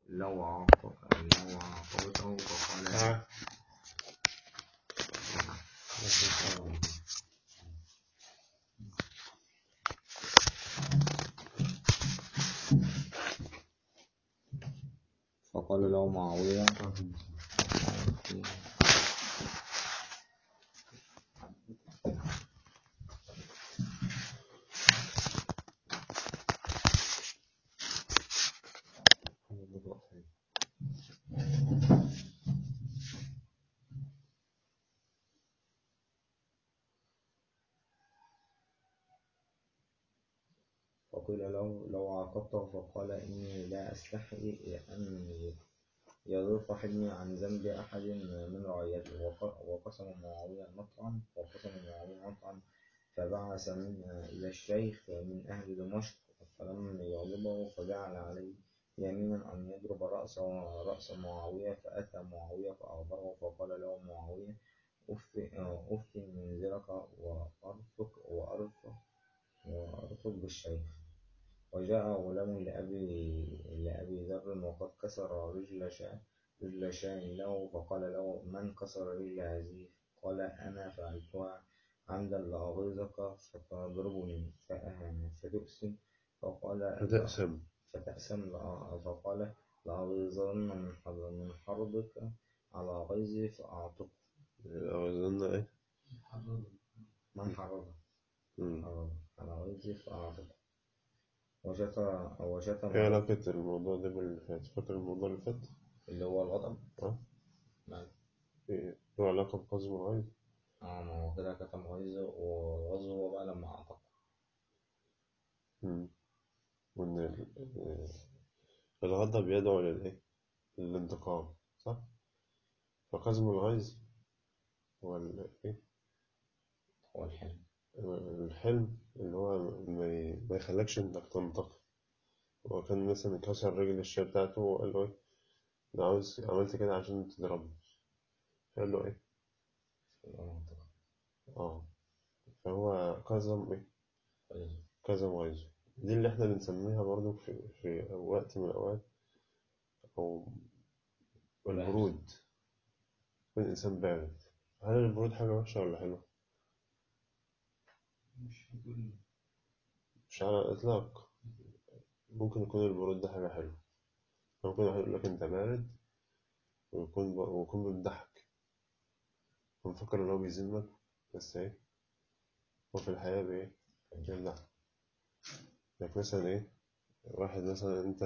لو عاقب لو عاقبته فقال آه. فقال له معاوية فقيل له لو عاقبته فقال إني لا أستحي أن يضيف حلمي عن ذنب أحد من رعيته وق- وقسم معاوية مطعم وقسم معاوية مطعم فبعث من إلى الشيخ من أهل دمشق فلم يعجبه فجعل عليه يمينا أن يضرب رأس رأس معاوية فأتى معاوية فأخبره فقال له معاوية أفت أفت منزلك وأرفق وأرفق وأرفق بالشيخ وجاء غلام لأبي لأبي ذر وقد كسر رجل شاة رجل شاة له فقال له من كسر رجل هذه قال أنا فعلتها عمدا لأغيظك فتضربني ف- فتؤسم فقال فتأسم فتأسم لأ- فقال لأغيظن من حر- من حربك على غيظي فأعتق أظن إيه من حربك مم. آه، على غيظي فأعتق وشتم وشتم إيه علاقة الموضوع ده باللي فات فاكر الموضوع اللي فات اللي هو الغضب أه نعم. إيه له علاقة بقزم الغيظ اه ما هو كده كتم غيظه وغيظه هو بقى لما أعتق مم. وإن ال- ال- الغضب يدعو للإيه؟ للانتقام صح؟ فقزم الغيظ هو ال- إيه؟ هو الحلم الحلم اللي هو ما ي- ما يخلكش إنك تنتقم هو كان مثلا كسر رجل الشاة بتاعته وقال له إيه؟ أنا عاوز عملت كده عشان تضربني قال له إيه؟ المنطقة آه فهو كظم إيه؟ غيظه كظم غيظه دي اللي إحنا بنسميها برضو في, في وقت من الأوقات أو البرود يكون الإنسان بارد هل البرود حاجة وحشة ولا حلوة؟ مش على الإطلاق ممكن يكون البرود ده حاجة حلوة ممكن واحد يقول لك أنت بارد ويكون ويكون بيضحك ومفكر إن هو بيذمك بس إيه هو في الحقيقة بإيه؟ بيمدحك لك مثلا إيه واحد مثلا أنت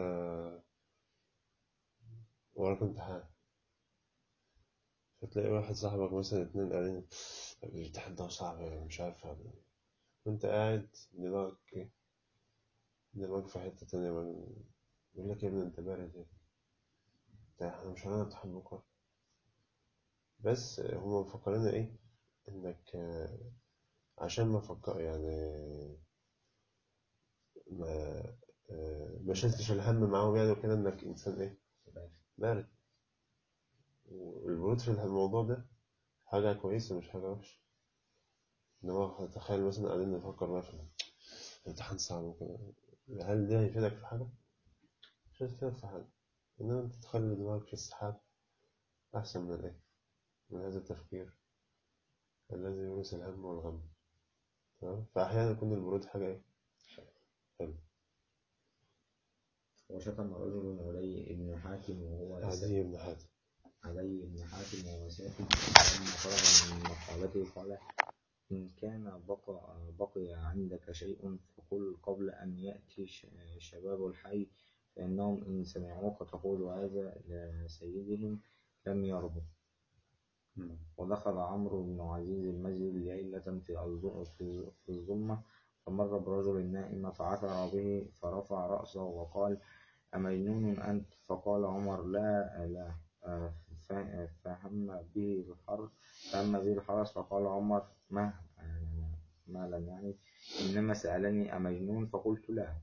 وراك امتحان فتلاقي واحد صاحبك مثلا اتنين قاعدين الامتحان ده صعب مش عارف أعمل إيه وأنت قاعد دماغك إيه دماغك في حتة تانية يقول لك يا ابني أنت بارد إيه انت احنا مش هنعمل امتحان بكرة بس هما مفكرين ايه انك آه، عشان ما فكر يعني ما آه، ما شلتش الهم معاهم يعني وكده انك انسان ايه بارد. بارد والبرود في الموضوع ده حاجة كويسة مش حاجة وحشة انما تخيل مثلا قاعدين نفكر بقى في امتحان صعب وكده هل ده هيفيدك في حاجة؟ مش هيفيدك في حاجة انما انت تخلي دماغك في السحاب احسن من ايه؟ من هذا التفكير الذي يورث الهم والغم تمام فأحيانا يكون البرود حاجة إيه؟ حلو وشتم رجل علي بن حاتم وهو عدي بن حاتم علي بن حاتم وهو ساكت لما فرغ من مقالته قال إن كان بقى, بقي عندك شيء فقل قبل أن يأتي ش- شباب الحي فإنهم إن سمعوك تقول هذا لسيدهم لم يرضوا ودخل عمرو بن عزيز المسجد ليلة في الظ- في في الظلمة فمر برجل نائم فعثر به فرفع رأسه وقال أمجنون أنت فقال عمر لا لا آه، ف- فهم به الحرس فهم به الحرس فقال عمر ما آه، مالا يعني إنما سألني أمجنون فقلت لا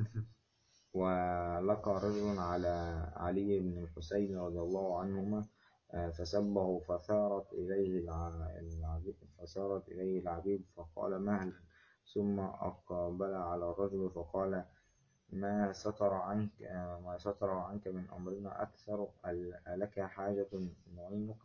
ولقى رجل على علي بن الحسين رضي الله عنهما آه، فسبه فثارت إليه الع- العبيد فثارت إليه العبيد فقال مهلا ثم أقبل على الرجل فقال ما ستر عنك ما ستر عنك من أمرنا أكثر ألك حاجة نعينك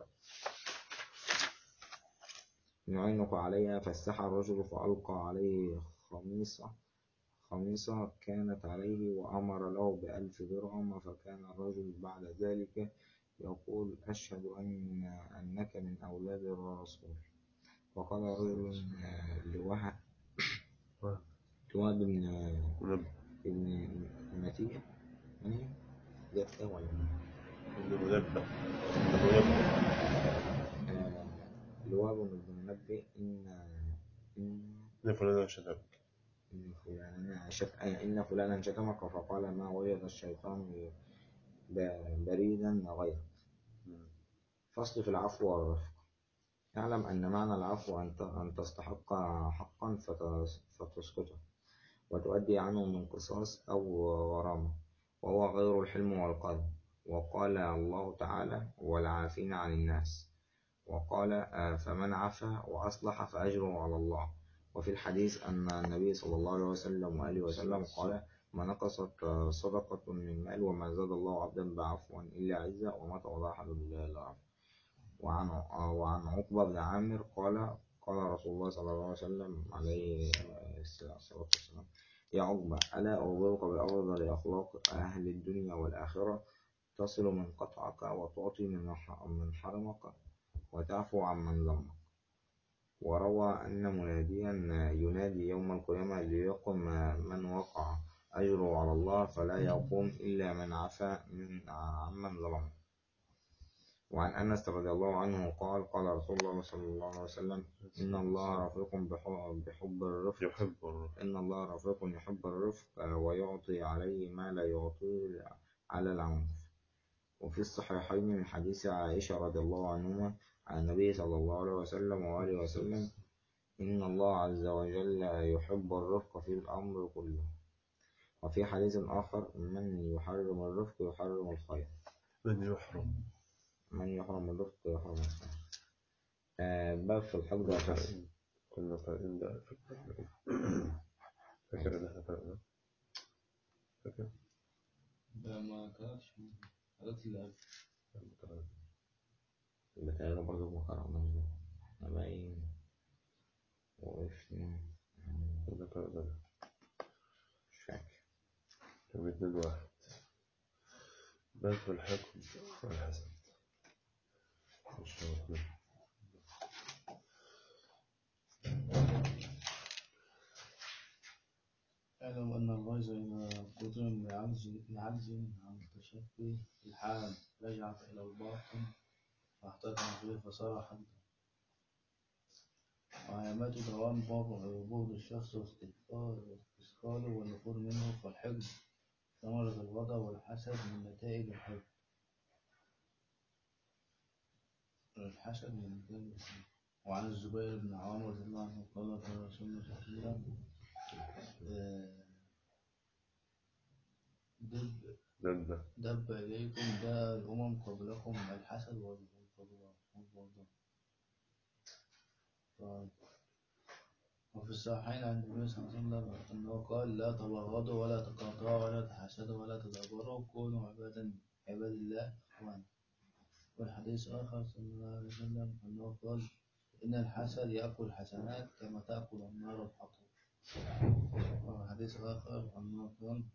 نعينك عليها فاستحى الرجل فألقى عليه خميصة خميصة كانت عليه وأمر له بألف درهم فكان الرجل بعد ذلك يقول أشهد أن أنك من أولاد الرسول وقال رجل لوهب لوهب بن ابن نتيجة من هي؟ جت كام ولا المنبه آه، لوهب بن المنبه إن إن إن فلان شتمك إن فلانا شت... إن فلانا شتمك فقال ما وجد الشيطان ب- بريدا غيرك فصل في العفو والرفق اعلم أن معنى العفو أن ت- أن تستحق حقا فتس- فتسقطه وتؤدي عنه من قصاص أو غرامة وهو غير الحلم والقلب وقال الله تعالى والعافين عن الناس وقال آه، فمن عفا وأصلح فأجره على الله وفي الحديث أن النبي صلى الله عليه وسلم وآله وسلم قال ما نقصت آه، صدقة من مال وما زاد الله عبدا بعفوا إلا عزة وما تواضع أحد لله إلا رفع وعن آه، وعن عقبة بن عامر قال قال رسول الله صلى الله عليه وسلم عليه آه، الصلاة والسلام يا عقبة ألا أخبرك بأفضل أخلاق أهل الدنيا والآخرة تصل من قطعك وتعطي من ح- من حرمك وتعفو عن من ظلمك وروى أن مناديا ينادي يوم القيامة ليقم من وقع أجره على الله فلا يقوم إلا من عفا من عمن ظلمه وعن أنس رضي الله عنه قال قال رسول الله صلى الله عليه وسلم إن الله رفيق بحب, بحب الرفق يحب الرفق إن الله رفيق يحب الرفق ويعطي عليه ما لا يعطي على العنف وفي الصحيحين من حديث عائشة رضي الله عنهما عن النبي صلى الله عليه وسلم وآله وسلم إن الله عز وجل يحب الرفق في الأمر كله وفي حديث آخر من يحرم الرفق يحرم الخير من يحرم من يحرم الرفق يحرم الخير آه باب في الحقد والحسد كنا قائلين ده فاكر فاكر إن إحنا قرأنا فاكر ده ما كانتش حاجات اللي قبل بتهيألي برضه ما قرأناش ده احنا باين وقفنا كنا قرأنا مش فاكر كان اتنين واحد باب في الحكم والحسد مش هو اتنين اعلم أن الغيظ إذا قدم بعجز بعجز عن التشفي في الحال رجعت إلى الباطن فاحتكم فيه فصار حدا وعلامات دوام بغض بغض الشخص واستكبار واستثقاله والنفور منه فالحقد ثمرة الغضب والحسد من نتائج الحقد الحسد من نتائج الحقد وعن الزبير بن عوام رضي الله عنه قال قال رسول الله صلى الله عليه وسلم آه، دب دبة دب إليكم داء الأمم قبلكم الحسد والبغضاء والبغضاء. طيب. وفي الصحيحين عن النبي صلى الله عليه وسلم أنه قال لا تبغضوا ولا تقاطعوا ولا تحسدوا ولا تدابروا كونوا عبادا عباد الله إخوانا والحديث آخر صلى الله عليه وسلم أنه قال إن الحسد يأكل الحسنات كما تأكل النار الحطب وحديث آخر أنه قال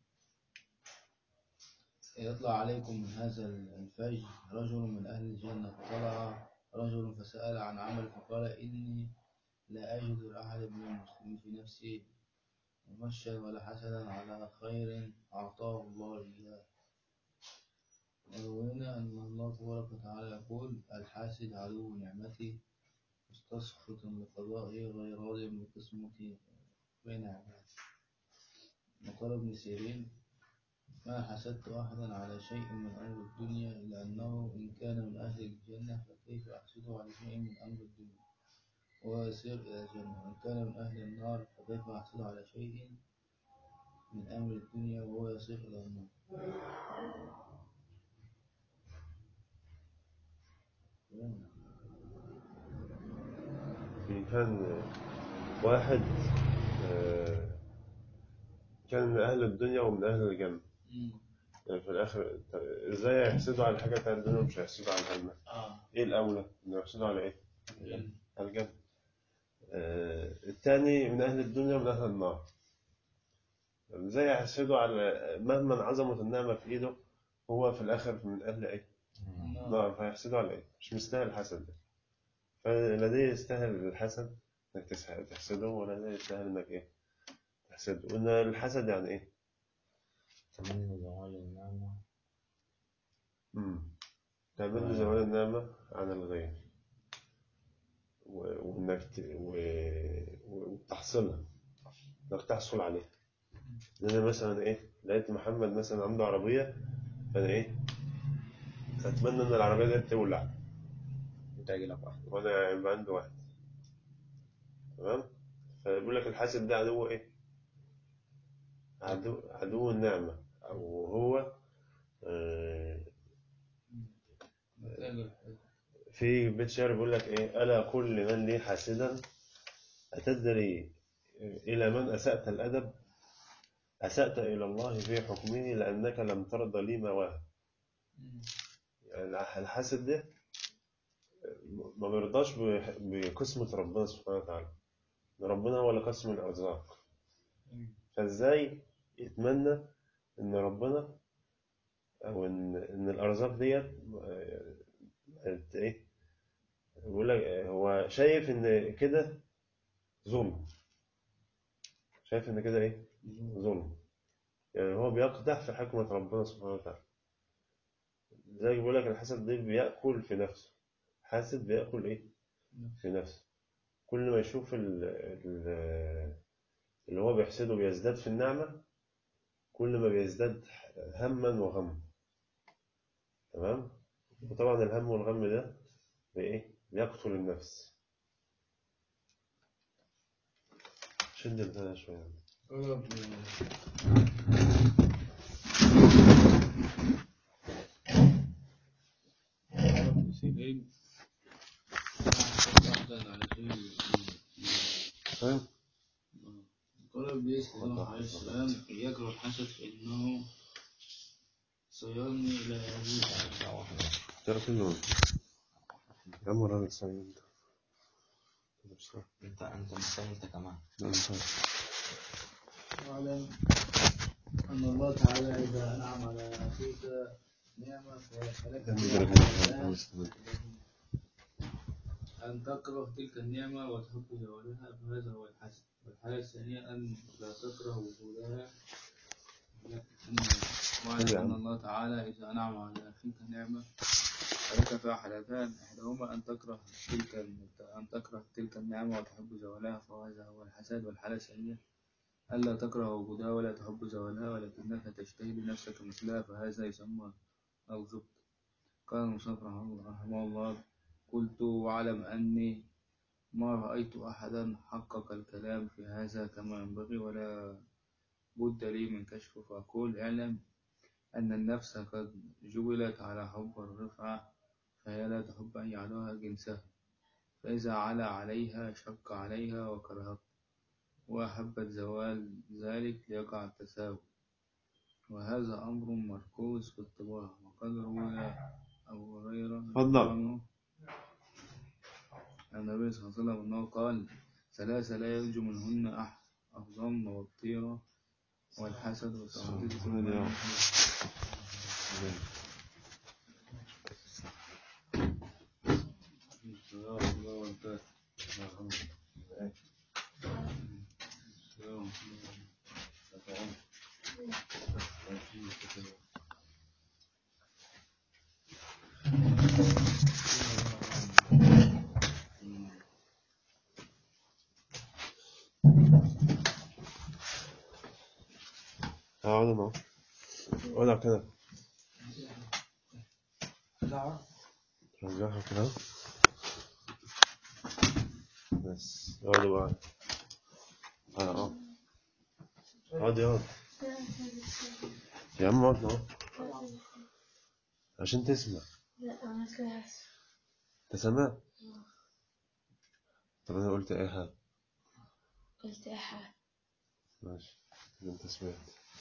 يطلع عليكم من هذا الفجر رجل من أهل الجنة فطلع رجل فسأل عن عمل فقال إني لا أجد لأحد من المسلمين في نفسي مشا ولا حسدا على خير أعطاه الله إياه وروينا أن الله تبارك وتعالى يقول الحاسد عدو نعمتي مستسخط لقضائي غير راض بقسمتي بين عبادي وقال ابن سيرين ما حسدت أحدا على شيء من أمر الدنيا إلا أنه إن كان من أهل الجنة فكيف أحسده على شيء من أمر الدنيا وهو يسير إلى الجنة وإن كان من أهل النار فكيف أحسده على شيء من أمر الدنيا وهو يسير إلى النار في كان واحد آه، كان من أهل الدنيا ومن أهل الجنة مم. يعني في الآخر طب إزاي هيحسدوا على الحاجة بتاعت الدنيا ومش هيحسدوا على الجنة اه إيه الأولى؟ إنه يحسدوا على إيه؟ الجنة. على الجنة آه التاني من أهل الدنيا ومن أهل النار طب إزاي هيحسدوا على مهما عظمت النعمة في إيده هو في الآخر من أهل إيه؟ النار. نار فهيحسدوا على إيه؟ مش مستاهل الحسد ده فلا ده يستاهل الحسد إنك تسح- تحسده ولا ده يستاهل إنك إيه؟ تحسده وإن الحسد يعني إيه؟ تمني زوال النعمة مم. تعمل زوال النعمة عن الغير و- وإنك ت- و- و- وتحصلها إنك تحصل عليها إن أنا مثلا إيه لقيت محمد مثلا عنده عربية فأنا إيه أتمنى إن العربية دي تولع وتجي لك واحدة وأنا يبقى عندي واحد تمام فيقول لك الحاسد ده عدو إيه عدو عدو النعمة أو هو آه، نتائج الحسد. في بيت شعر بيقول لك ايه ألا كل من لي حاسدا أتدري إلى من أسأت الأدب أسأت إلى الله في حكمه لأنك لم ترضى لي ما وهب مم. يعني الحاسد ده ما بيرضاش ب- بقسمة ربنا سبحانه وتعالى إن ربنا هو اللي قسم الأرزاق مم. فإزاي يتمنى إن ربنا أو إن إن الأرزاق ديت آه، آه، إيه بيقول لك آه، هو شايف إن كده ظلم شايف إن كده إيه ظلم يعني هو بيقدح في حكمة ربنا سبحانه وتعالى زي بيقول لك الحسد ده بيأكل في نفسه حاسد بيأكل إيه في نفسه كل ما يشوف ال ال اللي هو بيحسده بيزداد في النعمة كل ما بيزداد هما وغم تمام وطبعا الهم والغم ده بإيه بيقتل النفس شد البتاع شوية طلب طلب سنين واحدا على شيء فاهم؟ طلب يسأل نوح عليه السلام يكره الحسد فإنه سيرني إلى هذه ترى كله يا عم راجل سعيد انت انت مستني انت كمان واعلم أن الله تعالى إذا أنعم على أخيك نعمة فلك بها أن تكره تلك النعمة وتحب زوالها فهذا هو الحسد والحالة الثانية أن لا تكره وجودها واعلم أن الله تعالى إذا أنعم على أخيك نعمة فلك فيها حالتان إحداهما أن تكره تلك أن تكره تلك النعمة وتحب زوالها فهذا هو الحسد والحالة الثانية ألا تكره وجودها ولا تحب زوالها ولكنك تشتهي لنفسك مثلها فهذا يسمى الغبط قال المصنف رحمه رحمه الله قلت واعلم أني ما رأيت أحدا حقق الكلام في هذا كما ينبغي ولا بد لي من كشفه فأقول اعلم أن النفس قد جبلت على حب الرفعة فهي لا تحب أن يعلوها جنسها فإذا علا عليها شق عليها وكرهت وأحبت زوال ذلك ليقع التساوي وهذا أمر مركوز في الطباع وقد روي أبو هريرة اتفضل. عنه عن النبي صلى الله عليه وسلم أنه قال ثلاثة لا يرجو منهن أحد الظن والطيرة والحسد وتعديد سبحان الله. اقعد انا اقعد على الكنبة رجعها كده بس اقعدوا بقى تعالى اقعد اقعد يا يا عم اقعد اهو عشان تسمع لا أنا كلاس انت سامع طب انا قلت ايه حاجة قلت أحد ماشي انت سمعت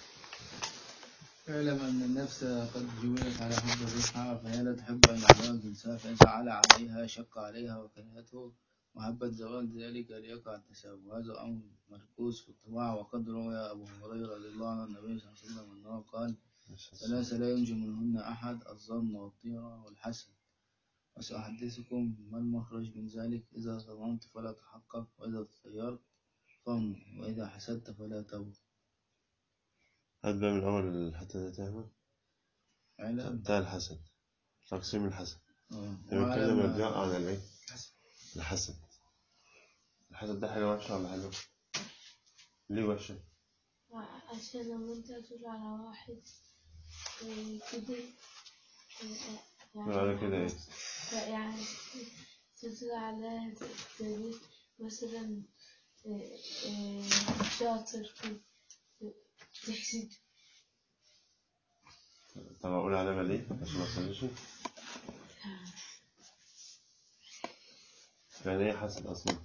اعلم أن النفس قد جبلت على حب الرفعة فهي لا تحب أن يحضر جنسها فإن فعل عليها شق عليها وكرهته وهبت زوال ذلك ليقع التساوي وهذا أمر مركوز في الطباع وقد روى أبو هريرة رضي الله عنه النبي صلى الله عليه وسلم أنه قال ثلاثة لا ينجو منهن أحد الظن والطيرة والحسد وسأحدثكم ما المخرج من ذلك إذا ظننت فلا تحقق وإذا تطيرت فانظر وإذا حسدت فلا تبغ هات بقى من الأول الحتة دي تعمل اعلم بتاع الحسد تقسيم الحسد آه. بنتكلم واعلم الضياء عن الايه؟ الحسد الحسد ده حاجة وحشة ولا حلوة؟ ليه وحشة؟ عشان لما انت تقول على واحد آه، كده آه، تقول عليه كده ايه؟ لا يعني تقول على تقول مثلا آه، آه، شاطر كده تحسد طب أقول علامة ليه؟ عشان ما أصليش يعني إيه حسد أصلا؟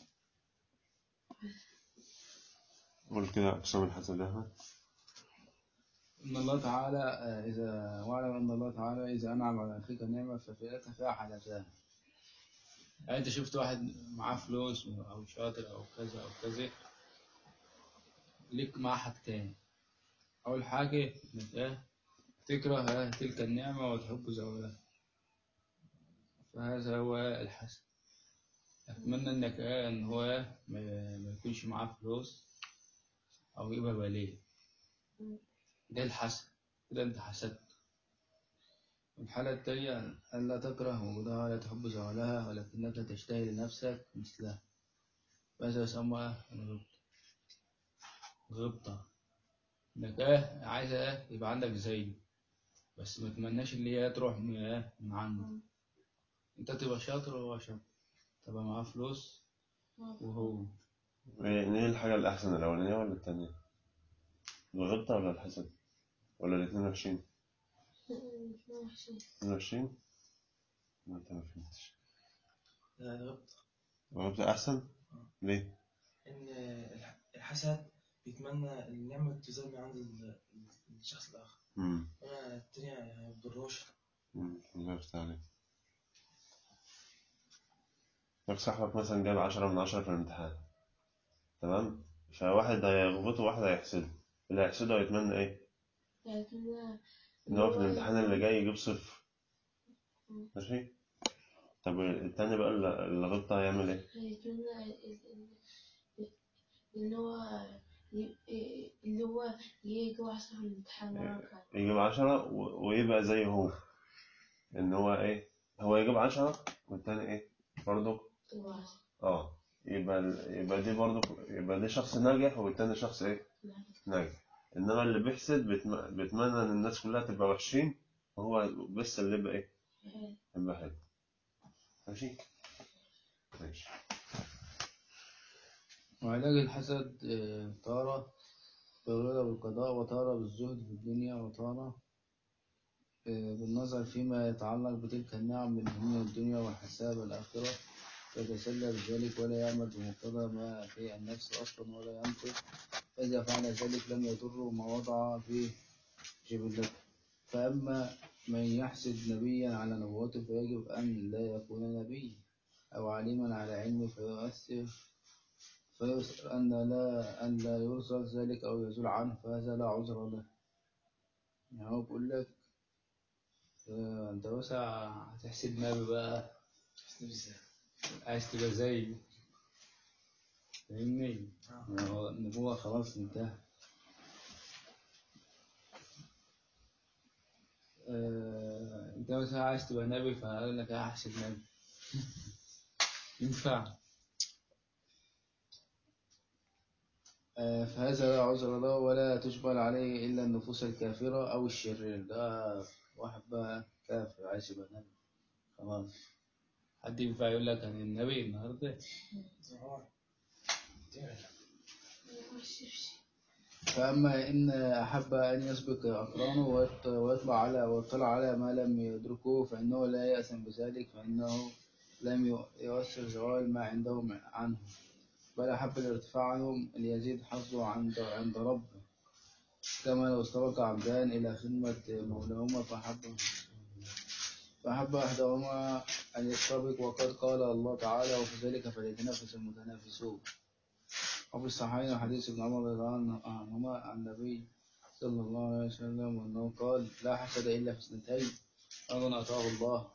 قول كده أقسام الحسد يا أحمد إن الله تعالى آه، إذا واعلم أن الله تعالى إذا أنعم على أخيك نعمة ففي فيها حدثان يعني أنت شفت واحد معاه فلوس أو شاطر أو كذا أو كذا ليك معاه حاجتين أول حاجة إنك إيه تكره آه، تلك النعمة وتحب زوالها فهذا هو الحسد أتمنى إنك إيه إن هو إيه ما ما يكونش معاه فلوس أو يبقى بليه ده الحسد كده أنت حسدت الحالة التانية ألا تكره وجودها ولا تحب زوالها ولكنك تشتهي لنفسك مثلها فهذا يسمى الغبطة غبطة إنك إيه عايز إيه يبقى عندك زيه بس ما تمناش اللي هي تروح من إيه من عنده أنت تبقى شاطر وهو شاطر تبقى معاه فلوس وهو إيه إيه الحاجة الأحسن الأولانية ولا التانية؟ الغبطة ولا الحسد؟ ولا الاتنين وحشين؟ اتنين وحشين؟ ما أنت ما فهمتش الغبطة الغبطة أحسن؟ ليه؟ إن الح- الحسد بيتمنى النعمة تزال من عند ال- الشخص الآخر مم. أما التانية ما بتضروش مم. الله يفتح عليك لك صاحبك مثلا جاب عشرة من عشرة في الامتحان تمام؟ فواحد هيغبطه وواحد هيحسده اللي هيحسده هيتمنى إيه؟ إن هو في الامتحان اللي جاي يجيب صفر ماشي؟ طب التاني بقى اللي اللي غبطة هيعمل إيه؟ هيتمنى إن هو ي- اللي هو يجي أحسن في الامتحان مرة كمان. يجيب عشرة و- ويبقى زي هو إن هو إيه؟ هو يجيب عشرة والتاني إيه؟ برضه يبقى أحسن. اه يبقى ال- يبقى دي برضه يبقى دي شخص ناجح والتاني شخص ايه ناجح انما اللي بيحسد بيتم- بيتمنى ان الناس كلها تبقى وحشين وهو بس اللي يبقى ايه يبقى حلو ماشي ماشي وعلاج الحسد آه، تارة بالرضا بالقضاء وتارة بالزهد في الدنيا وتارة آه، بالنظر فيما يتعلق بتلك النعم من هموم الدنيا وحساب الآخرة يتسلى بذلك ولا يعمل بمقتضى ما في النفس أصلا ولا ينطق فإذا فعل ذلك لم يضره ما وضع في جبلته فأما من يحسد نبيا على نبوته فيجب أن لا يكون نبيا أو عالما على علمه فيؤثر فيسر أن لا أن لا يرزق ذلك أو يزول عنه فهذا لا عذر له يعني هو بيقول لك آه، أنت بس هتحسد نبي بقى عايز تبقى زيه فاهمني؟ يعني هو النبوة خلاص انتهى آه، انت مثلا عايز تبقى نبي فقال لك احسد نبي ينفع آه، فهذا لا عذر له ولا تجبر عليه إلا النفوس الكافرة أو الشرير ده واحد بقى كافر عايز يبقى نبي خلاص حد ينفع يقول لك أنا النبي النهاردة فأما إن أحب أن يسبق أقرانه ويط- ويطلع على ويطلع على ما لم يدركه فإنه لا يأثم بذلك فإنه لم يؤ- يؤثر زوال ما عنده عنه بل أحب الارتفاع عنهم ليزيد حظه عند عند ربه كما لو سبق عبدان إلى خدمة مولاهما فأحب فأحب أحدهما أن يسبق وقد قال الله تعالى وفي ذلك فليتنافس المتنافسون وفي الصحيحين حديث ابن عمر رضي الله عنهما عن النبي صلى الله عليه وسلم أنه قال لا حسد إلا في اثنتين رجل أعطاه الله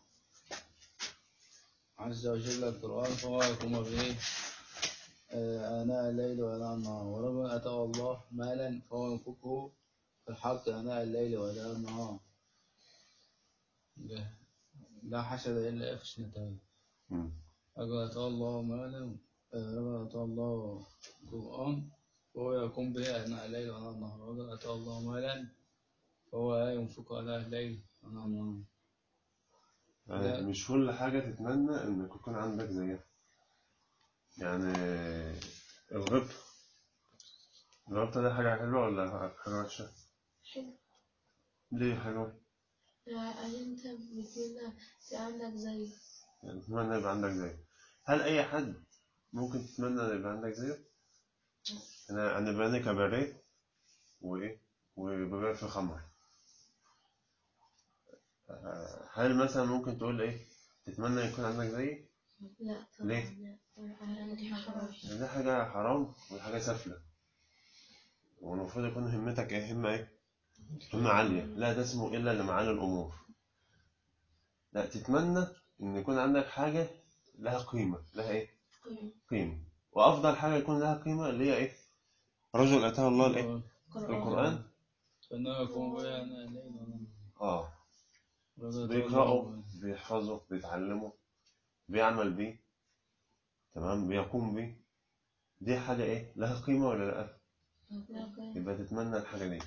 عز وجل القرآن فهو يقوم به آه، آناء الليل وآناء النهار ورجل أتاه الله مالا فهو ينفقه في الحق آناء الليل وآناء النهار لا- لا حسد إلا في اثنتين مم. رجل أتاه الله مالا آه، رجل أتاه الله قرآن فهو يقوم به آناء الليل وآناء النهار رجل أتاه الله مالا فهو لا ينفق آناء الليل وآناء النهار يعني لا. مش كل حاجة تتمنى إنك يكون عندك زيها يعني الغبطة الغبطة دي حاجة حلوة ولا حاجة وحشة؟ حلو ليه حلوة؟ عشان انت بتقول في عندك زي يعني تتمنى يبقى عندك زيه هل أي حد ممكن تتمنى إن يبقى عندك زيه؟ أنا أنا باني كباريه وإيه؟ وببيع في خمر آه، هل مثلا ممكن تقول إيه؟ تتمنى يكون عندك زيي؟ لا طبعا ليه؟ لا عشان دي حرام دي حاجة حرام وحاجة سافلة والمفروض يكون همتك ايه همة ايه همة عالية لا تسمو إلا لمعالي الأمور لا تتمنى إن يكون عندك حاجة لها قيمة لها ايه قيمة وأفضل حاجة يكون لها قيمة اللي هي ايه رجل أتاه الله الايه القرآن فإنه يقوم به آناء الليل وآناء النهار اه رجل أتاه بيقرأه الله بيحفظه بيتعلمه بيعمل بيه تمام بيقوم بيه دي حاجة ايه لها قيمة ولا لأ لا يبقى تتمنى الحاجة دي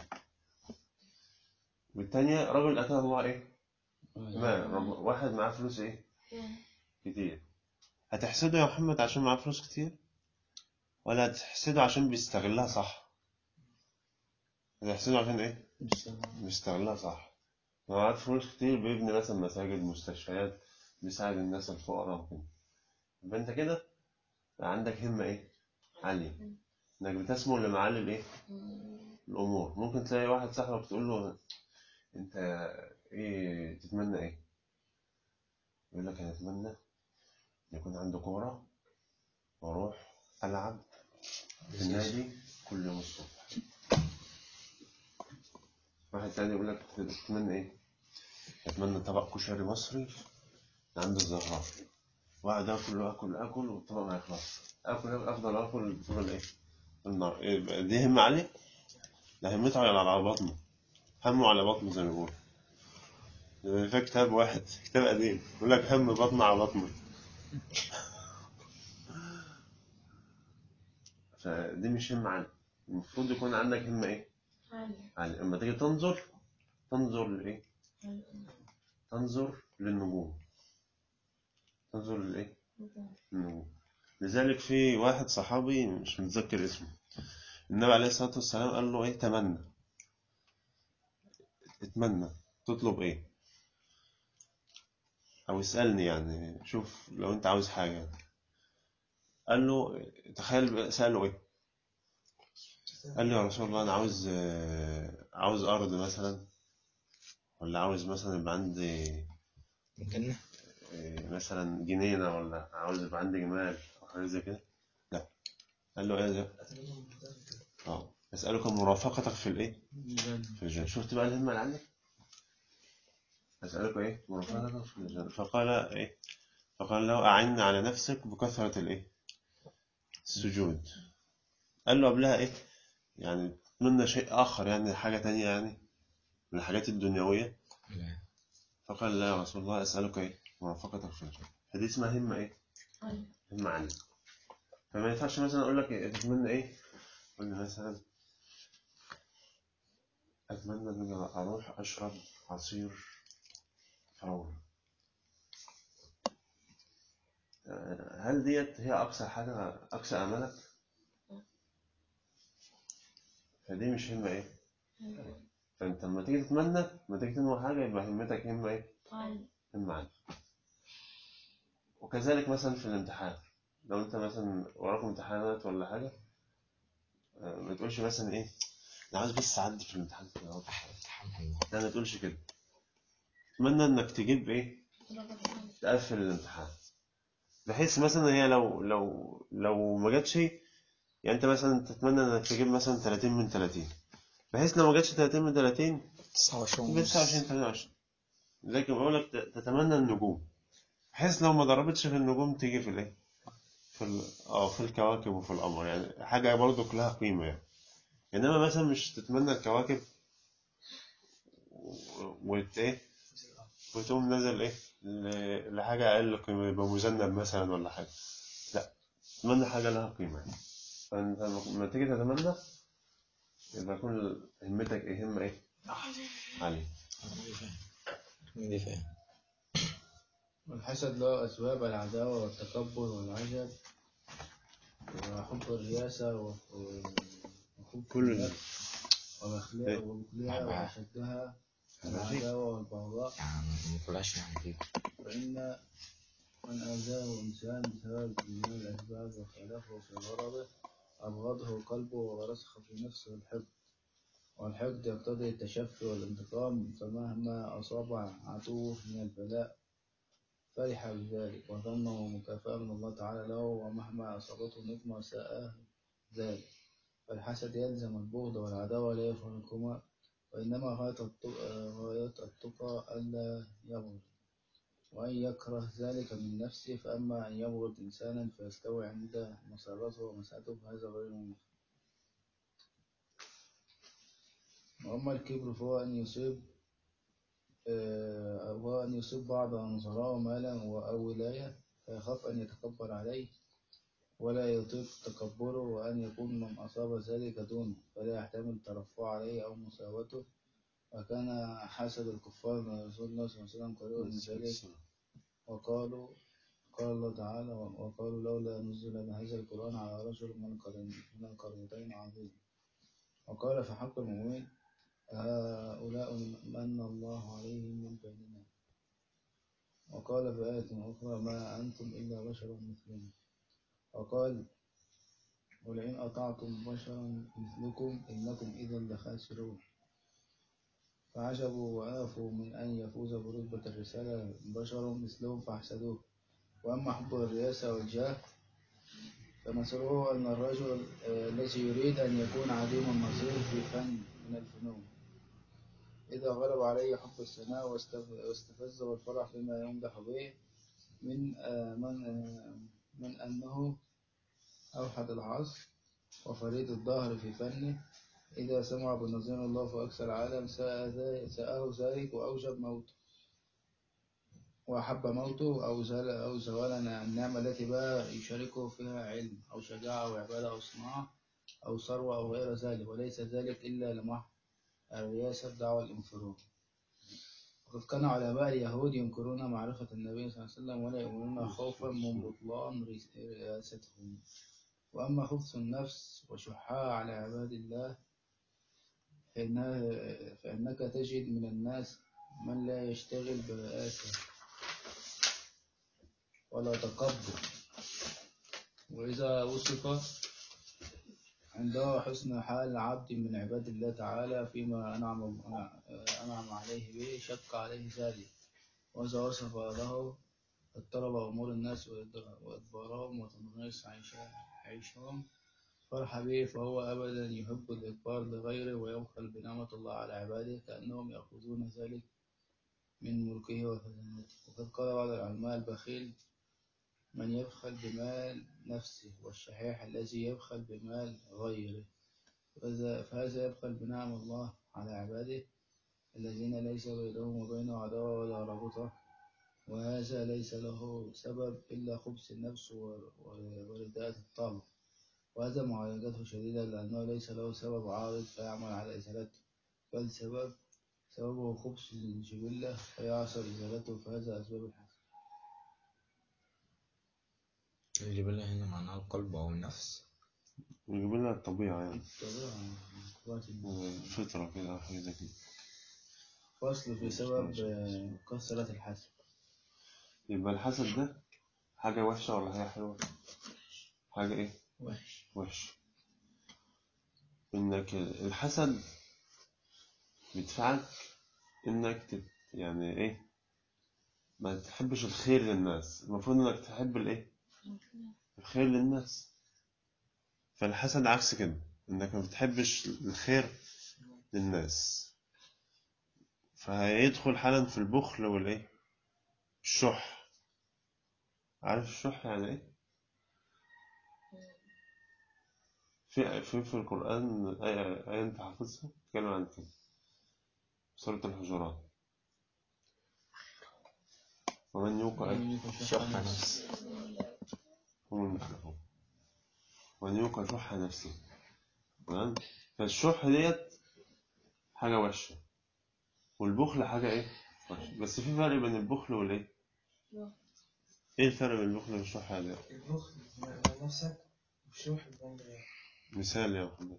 والتانية رجل أتاه الله إيه؟ مال رب- واحد معاه فلوس إيه؟ كتير هتحسده يا محمد عشان معاه فلوس كتير؟ ولا هتحسده عشان بيستغلها صح؟ هتحسده عشان إيه؟ بيستغلها صح لو معاه فلوس كتير بيبني مثلا مساجد مستشفيات بيساعد الناس الفقراء وكده يبقى أنت كده عندك همة إيه؟ عالية إنك بتسمو لمعالي الإيه؟ الأمور ممكن تلاقي واحد صاحبك تقول له أنت إيه تتمنى إيه؟ يقول لك أنا أتمنى إن يكون عندي كورة وأروح ألعب في النادي كل يوم الصبح واحد تاني يقول لك تتمنى إيه؟ أتمنى طبق كشري مصري عند الزهراء وأقعد آكل وآكل آكل والطبق ما يخلص آكل أفضل آكل طول الإيه؟ النهار إيه، دي همة عالية؟ ده همته على على بطنه همه على بطنه زي ما بيقولوا يعني في كتاب واحد كتاب قديم يقول لك هم بطن على بطنه فدي مش همة عالية المفروض يكون عندك همة ايه؟ عالية اما تيجي تنظر تنظر لايه؟ تنظر للنجوم تنظر للايه؟ للنجوم لذلك في واحد صحابي مش متذكر اسمه النبي عليه الصلاة والسلام قال له ايه تمنى اتمنى تطلب ايه او اسألني يعني شوف لو انت عاوز حاجة يعني. قال له تخيل سأله ايه قال له يا رسول الله انا عاوز آه، عاوز ارض مثلا ولا عاوز مثلا يبقى عندي ممكن آه، مثلا جنينة ولا عاوز يبقى عندي جمال او حاجة زي كده لا قال له ايه ده اتمنى من ذلك اه اسألك مرافقتك في الايه الجنة. في الجنة شفت بقى الهمة اللي عندك أسألك إيه مرافقتك في الجنة فقال إيه فقال له أعني على نفسك بكثرة الإيه السجود قال له قبلها إيه يعني تتمنى شيء آخر يعني حاجة تانية يعني من الحاجات الدنيوية فقال لا يا رسول الله أسألك إيه مرافقتك في الجنة فدي اسمها همة إيه همة عالية فما ينفعش مثلا أقول لك إيه تتمنى إيه قول لي مثلا أتمنى إن أنا أروح أشرب عصير فراولة آه، هل ديت هي أقصى حاجة أقصى أملك؟ فدي مش همة إيه؟ فأنت لما تيجي تتمنى لما تيجي تنوي حاجة يبقى همتك همة إيه؟ همة عالية وكذلك مثلا في الامتحان لو انت مثلا وراك امتحانات ولا حاجة آه، ما تقولش مثلا ايه انا عاوز بس اعدي في الامتحان كده اهو. لا ما تقولش كده اتمنى انك تجيب ايه تقفل الامتحان بحيث مثلا هي لو لو لو ما جاتش يعني انت مثلا تتمنى انك تجيب مثلا 30 من 30 بحيث لو ما جاتش 30 من 30 29 تبقى 29 28 زي كما بقول لك ت- تتمنى النجوم بحيث لو ما ضربتش في النجوم تيجي في الايه في ال... اه في الكواكب وفي القمر يعني حاجة برضو لها قيمة يعني انما مثلا مش تتمنى الكواكب و- وت ايه وتقوم نازل ايه ل- لحاجة أقل قيمة يبقى مذنب مثلا ولا حاجة لا تتمنى حاجة لها قيمة يعني فأنت لما تيجي تتمنى يبقى يكون همتك ايه همة ايه عالية دي فاهم والحسد له أسباب العداوة والتكبر والعجب وحب الرياسة و- و- وحب كل النفس وبخلها إيه؟ وبخلها وأشدها العداوة والبغضاء يعني ما نقولهاش يعني دي فإن من أذاه إنسان بسبب من الأسباب وخالفه في غرضه أبغضه قلبه ورسخ في نفسه الحقد والحقد يقتضي التشفي والانتقام فمهما أصاب عدوه من البلاء فرح بذلك وظنه مكافأة من الله تعالى له ومهما أصابته نقمة ساء ذلك فالحسد يلزم البغض والعداوة لا يفرقهما وإنما غاية التقى, غاية التقى ألا يبغض وأن يكره ذلك من نفسه فأما أن يبغض إنسانا فيستوي عند مسرته ومسعته فهذا غير ممكن وأما الكبر فهو أن يصيب آه، هو أن يصيب بعض أنصاره مالا و- أو ولاية فيخاف أن يتكبر عليه ولا يطيق تكبره وأن يكون من أصاب ذلك دونه فلا يحتمل ترفع عليه أو مساواته وكان حسد الكفار من رسول الله صلى الله عليه وسلم قريبا من ذلك وقالوا قال الله تعالى وقالوا لولا نزل هذا القرآن على رجل من القرن- من القريتين عظيم وقال في حق المؤمن هؤلاء من الله عليهم من بيننا وقال في آية أخرى ما أنتم إلا بشر مثلنا وقال ولئن أطعتم بشرا مثلكم إنكم إذا لخاسرون فعجبوا وآفوا من أن يفوز برتبة الرسالة بشر مثلهم فاحسدوه وأما حب الرياسة والجاه فمثله أن الرجل آه، الذي يريد أن يكون عديم النظير في فن من الفنون إذا غلب عليه حب الثناء واستف- واستفزه والفرح بما يمدح به من آه، من آه، من أنه أوحد العصر وفريد الظهر في فنه إذا سمع بنظير الله في أقصى العالم ساء ذا- ساءه ذلك وأوجب موته وأحب موته أو زال أو زوال النعمة التي بقى يشاركه فيها علم أو شجاعة أو عبادة أو صناعة أو ثروة أو غير ذلك وليس ذلك إلا لمح الرياسة دعوة الانفراد وقد كان علماء اليهود ينكرون معرفة النبي صلى الله عليه وسلم ولا يؤمنون خوفا من بطلان ريس- رئاستهم وأما خبث النفس وشحها على عباد الله فإنها فإنك تجد من الناس من لا يشتغل برئاسة ولا تكبر وإذا وصف عنده حسن حال عبد من عباد الله تعالى فيما أنعم أنعم عليه به شك عليه ذلك وإذا وصف له اضطرب أمور الناس وإد- وإدبارهم وتنغيص عيشا- عيشهم فرح به فهو أبدا يحب الإكبار لغيره ويبخل بنعمة الله على عباده كأنهم يأخذون ذلك من ملكه وخزانته وقد قال بعض العلماء البخيل من يبخل بمال نفسه والشحيح الذي يبخل بمال غيره فهذا فهذا يبخل بنعم الله على عباده الذين ليس بينهم وبينه عداوة ولا رابطة وهذا ليس له سبب إلا خبث النفس و- و- ورداءة الطبع وهذا معالجته شديدة لأنه ليس له سبب عارض فيعمل على إزالته بل سبب سببه خبث الجبلة فيعصر إزالته فهذا أسباب الحسد الجبلة هنا معناها القلب أو النفس يجيب لنا الطبيعة يعني طبيعة طبيعة الناس. الفطرة كده أو حاجة زي كده فصل في سبب آه، كثرة الحسد يبقى الحسد ده حاجة وحشة ولا حاجة حلوة؟ حاجة إيه وحش وحش إنك الحسد بيدفعك إنك تت يعني إيه ما تحبش الخير للناس المفروض إنك تحب الإيه الخير للناس فالحسد عكس كده إنك ما بتحبش الخير للناس فهيدخل حالا في البخل والإيه الشح عارف الشح يعني إيه في في في القرآن آية, آية أنت حافظها تتكلم عن كده سورة الحجرات ومن يوقع شح نفس هم المفلحون ومن يوقع شح نفسه تمام فالشح ديت حاجة وحشة والبخل حاجة إيه؟ وحشة بس في فرق بين البخل والإيه؟ إيه الفرق بين البخل والشح يا ده؟ البخل مع نفسك والشح بين غيرك مثال يا محمد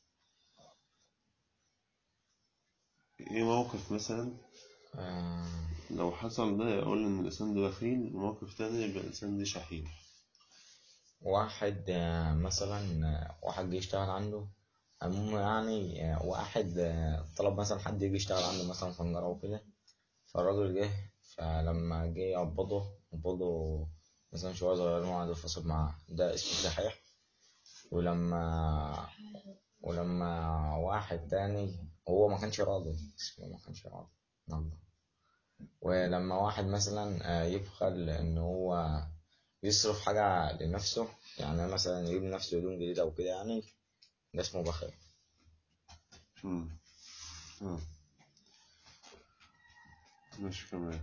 إيه موقف مثلا آه، لو حصل ده يقول إن الإنسان ده بخيل وموقف تاني يبقى الإنسان ده شحيح واحد آه، مثلا آه، واحد جه يشتغل عنده عموما يعني آه، واحد آه، طلب مثلا حد يجي يشتغل عنده مثلا في نجارة وكده فالراجل جه فلما جه يقبضه قبضه مثلا شوية صغيرين وقعد يفصل معاه ده اسمه شحيح ولما ولما واحد تاني هو ما كانش راضي اسمه ما كانش راضي نعم. ولما واحد مثلا آه، يبخل ان هو يصرف حاجة لنفسه يعني مثلا يجيب لنفسه هدوم جديدة أو كده يعني ده اسمه بخيل مم. مم. مش كمان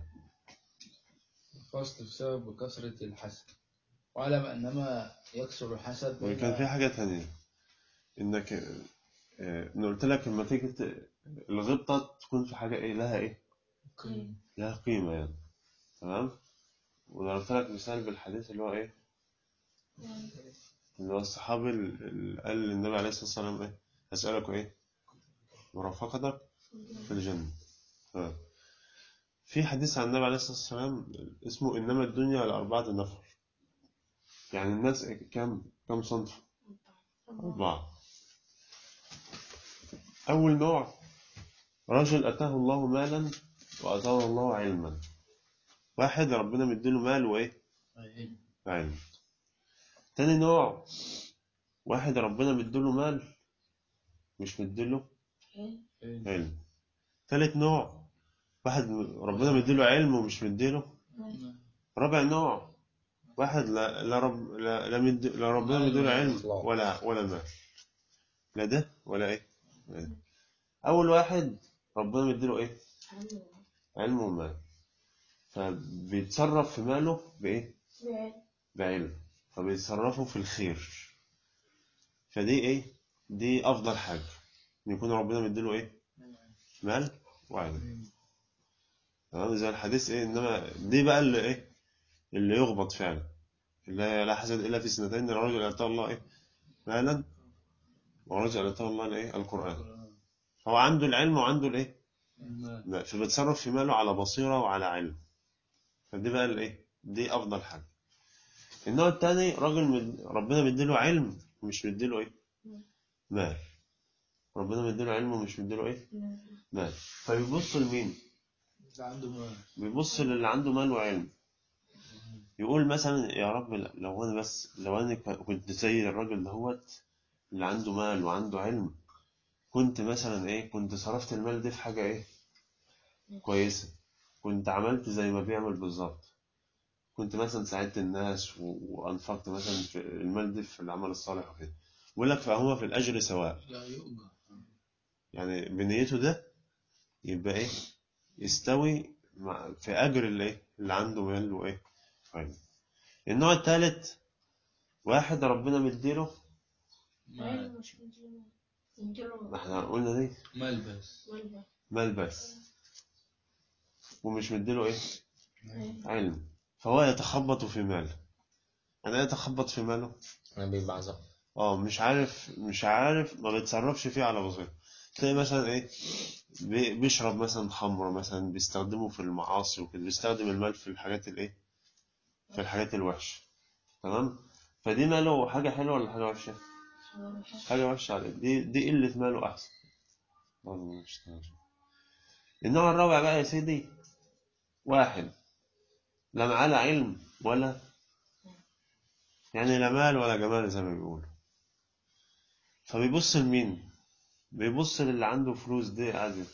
الفصل بسبب كثرة الحسد واعلم أنما يكثر الحسد بين وكان في حاجة تانية إنك آه، أنا قلت لك لما تيجي ت- الغبطة تكون في حاجة إيه لها إيه؟ لها قيمة يعني تمام؟ وضربت لك مثال بالحديث اللي هو إيه؟ اللي هو الصحابي اللي قال للنبي عليه الصلاة والسلام إيه؟ هسألك إيه؟ مرافقتك في الجنة تمام في حديث عن النبي عليه الصلاة والسلام اسمه إنما الدنيا لأربعة نفر يعني الناس كم كم صنف؟ أربعة أول نوع رجل أتاه الله مالا وأتاه الله علما واحد ربنا مديله مال وإيه؟ علم تاني نوع واحد ربنا مديله مال مش مديله علم تالت نوع واحد ربنا مديله علم ومش مديله رابع نوع واحد لا لا رب لا لا, مد لا ربنا مديله علم ولا ولا مال لا ده ولا ايه ولا ده. اول واحد ربنا مديله ايه علم ومال فبيتصرف في ماله بايه بعلم فبيتصرفوا في الخير فدي ايه دي افضل حاجه إن يكون ربنا مديله ايه مال وعلم تمام زي الحديث ايه انما دي بقى اللي ايه اللي يغبط فعلا اللي هي لا حسد الا في سنتين الرجل اتاه الله ايه مالا ورجل اتاه الله الايه القران هو عنده العلم وعنده الايه لا فبيتصرف في ماله على بصيره وعلى علم فدي بقى الايه دي افضل حاجه النوع التاني راجل من ربنا مديله علم ومش مديله ايه مال ربنا مديله علم ومش مديله ايه مال فيبص لمين اللي عنده مال بيبص للي عنده مال وعلم يقول مثلا يا رب لو انا بس لو انا كنت زي الراجل دهوت اللي عنده مال وعنده علم كنت مثلا ايه كنت صرفت المال ده في حاجة ايه كويسة كنت عملت زي ما بيعمل بالظبط كنت مثلا ساعدت الناس و- وانفقت مثلا في المال ده في العمل الصالح وكده بيقول لك فهما في الاجر سواء لا يؤجر يعني بنيته ده يبقى ايه يستوي مع في اجر اللي ايه اللي عنده مال وايه علم النوع الثالث واحد ربنا مديله مال ما احنا قلنا دي مال بس مال بس ومش مديله ايه علم فهو يتخبط في ماله يعني إيه يتخبط في ماله أنا بيبعزق اه مش عارف مش عارف ما بيتصرفش فيه على بصيرة تلاقي مثلا ايه بي- بيشرب مثلا خمر مثلا بيستخدمه في المعاصي وكده بيستخدم المال في الحاجات الايه في الحاجات الوحشة تمام فدي ماله حاجة حلوة ولا حاجة وحشة؟ حاجة وحشة عليه دي دي قلة ماله أحسن برضه مش تمام. النوع الرابع بقى يا سيدي واحد لا معاه لا علم ولا يعني لا مال ولا جمال زي ما بيقولوا فبيبص لمين؟ بيبص للي عنده فلوس دي قاعد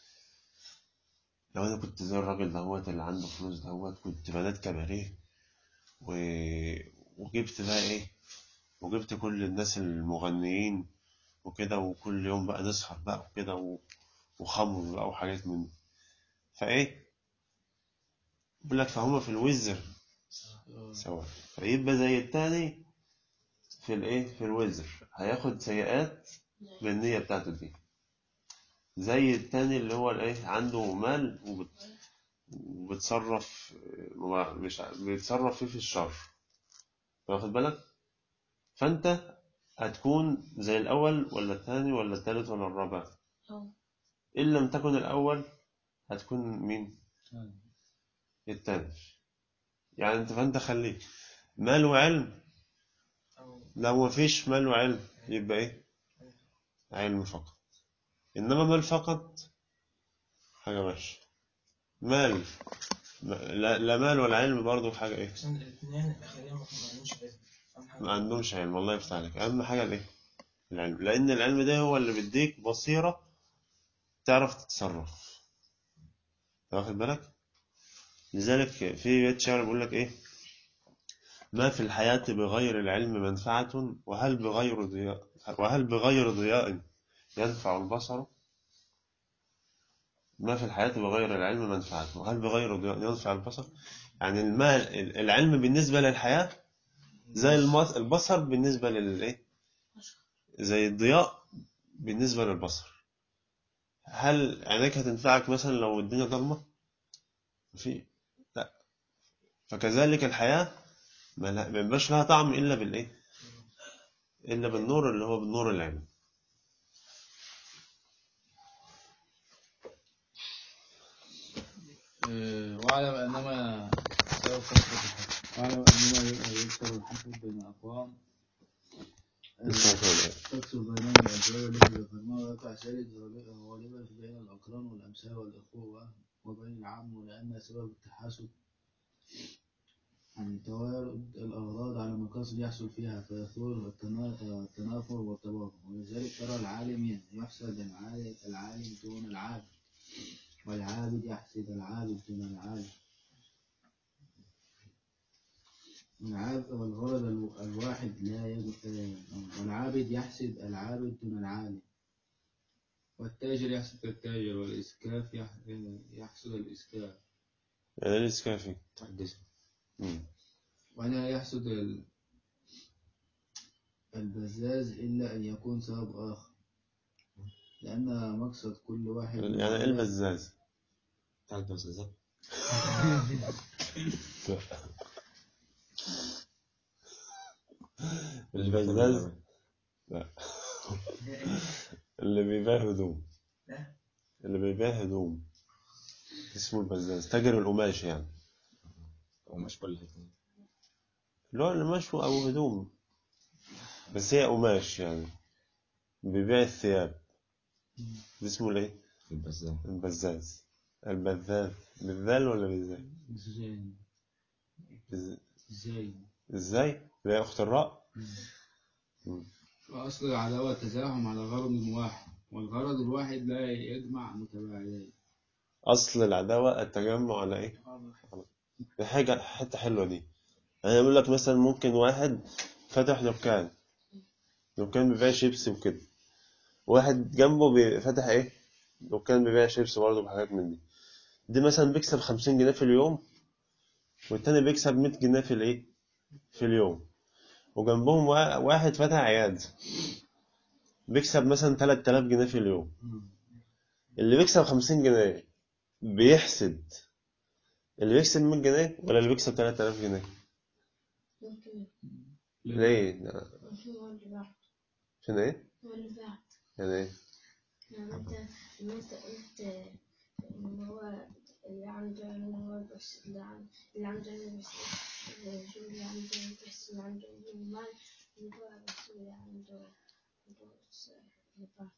لو انا كنت زي الراجل دهوت اللي عنده فلوس دهوت كنت بنات كباريه و... وجبت بقى ايه وجبت كل الناس المغنيين وكده وكل يوم بقى نسهر بقى وكده و... وخمر بقى وحاجات من دي. فايه بيقول لك فهم في الوزر سواء فيبقى زي التاني في الايه في الوزر هياخد سيئات بالنية بتاعته دي زي التاني اللي هو الايه عنده مال وبت... وبتصرف ما- مش ع- بيتصرف فيه في الشر واخد بالك فانت هتكون زي الاول ولا الثاني ولا الثالث ولا الرابع أو ان لم تكن الاول هتكون مين الثاني يعني انت فانت خليك مال وعلم أو لو ما فيش مال وعلم يبقى ايه علم فقط انما مال فقط حاجه وحشه مال ما- لا, لا مال ولا علم برضه حاجه ايه عشان الاثنين الأخرين ما عندهمش علم أهم حاجة ما عندهمش علم الله يفتح عليك اهم حاجه الايه العلم لان العلم ده هو اللي بيديك بصيره تعرف تتصرف واخد بالك لذلك في بيت شعر بيقول لك ايه ما في الحياة بغير العلم منفعة وهل بغير ضياء وهل بغير ضياء ينفع البصر ما في الحياة بغير العلم منفعة وهل بغير ضياء ينفع البصر يعني المال العلم بالنسبة للحياة زي المص- البصر بالنسبة للإيه زي الضياء بالنسبة للبصر هل عينيك هتنفعك مثلا لو الدنيا ضلمة في لا فكذلك الحياة ما لا- ما يبقاش لها طعم إلا بالإيه إلا بالنور اللي هو بالنور العلم آه، واعلم انما سبب كثرة الحسد واعلم انما يكثر الحسد بين اقوام آه، تكثر بينهم الأسباب التي ذكرناها ويقع ذلك غالبا بين الأقران والأمثال والأخوة وبين العام ولأن سبب التحاسد عن توارد الأغراض على مقاصد يحصل فيها فيثور التنا- التنافر والتباغض ولذلك ترى العالم يحسد العالم العالم دون العابد والعابد يحسد العابد دون العالم العابد والغرض الو- الواحد لا يجب والعابد يحسد العابد دون العالم والتاجر يحسد التاجر والإسكاف يح- يحسد الإسكاف يعني إيه الإسكافي تحدث مم. ولا يحسد ال- البزاز إلا أن يكون سبب آخر لأن مقصد كل واحد من يعني إيه هؤلاء- البزاز تعرف بس ازاي البزاز لا اللي بيبيع هدوم لا. اللي بيبيع هدوم اسمه البزاز تاجر القماش يعني ومش كل الاثنين اللي هو القماش أو هدوم بس هي قماش يعني بيبيع الثياب ده اسمه الايه؟ البزاز البزاز البزاز بالذال ولا بالذال؟ زين بز- زين ازاي؟ اللي هي أخت الراء؟ وأصل العداوة التزاحم على غرض واحد والغرض الواحد لا يجمع متباعدين أصل العداوة التجمع على إيه؟ دي حاجة حتة حلوة دي أنا أقول لك مثلا ممكن واحد فتح دكان دكان بيبيع شيبسي وكده واحد جنبه بي- فتح إيه؟ دكان بيبيع شيبسي برضه بحاجات من دي دي مثلا بيكسب خمسين جنيه في اليوم والتاني بيكسب مية جنيه في الإيه؟ في اليوم وجنبهم وا- واحد فتح عيادة بيكسب مثلا تلات آلاف جنيه في اليوم اللي بيكسب خمسين جنيه بيحسد اللي بيكسب مية جنيه ولا اللي بيكسب تلات آلاف جنيه ممكن ليه؟ ممكن هو اللي بعد عشان إيه؟ هو اللي بعد يعني إيه؟ يعني انت لما انت قلت ان هو اللي عنده علم هو بس اللي عنده اللي عنده علم بس شو اللي عنده بس اللي عنده علم مال عنده بس اللي عنده عنده بس نبات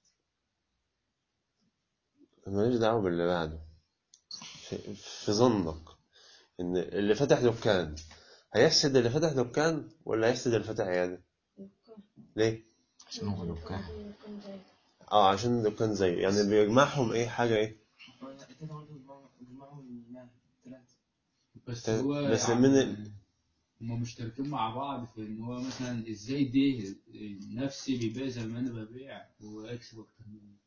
ماليش دعوة باللي بعده في, في ظنك إن اللي فتح دكان هيحسد اللي فتح دكان ولا هيحسد اللي فتح عيادة؟ دكان ليه؟ عشان هو دكان دكان زي اه عشان الدكان زيه يعني اللي بيجمعهم ايه حاجة ايه؟ التلاتة برضه بيجمعوا- بيجمعوا المال التلاتة بس ت- هو بس يعني من- هم مشتركين مع بعض في ان هو مثلا ازاي دي نفسي بيبيع زي ما انا ببيع واكسب اكتر مني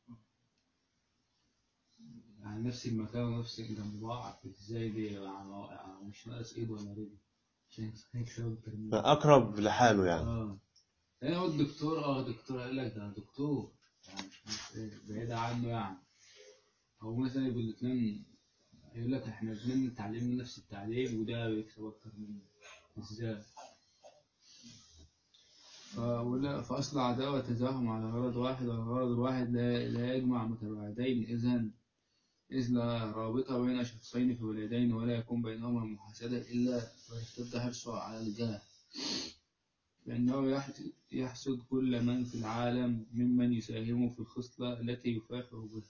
يعني نفس المكان ونفس جنب بعض ازاي دي يعني مش ناقص ايد ولا رجل عشان يكسب اكتر مني أقرب لحاله يعني اه انا هو الدكتور اه دكتور قال لك ده دكتور يعني مش عارف ايه بعيد عنه يعني او مثلا يقول الاثنين يقول لك احنا الاثنين اتعلمنا نفس التعليم وده بيكسب اكتر مني ازاي فولا فأصل عداوة تزاحم على غرض واحد والغرض الواحد لا, لا يجمع متباعدين إذا إذ لا رابط بين شخصين في ولدين ولا يكون بينهما محاسدة إلا ويشتد حرصه على الجاه فإنه يحس- يحسد كل من في العالم ممن يساهم في الخصلة التي يفاخر بها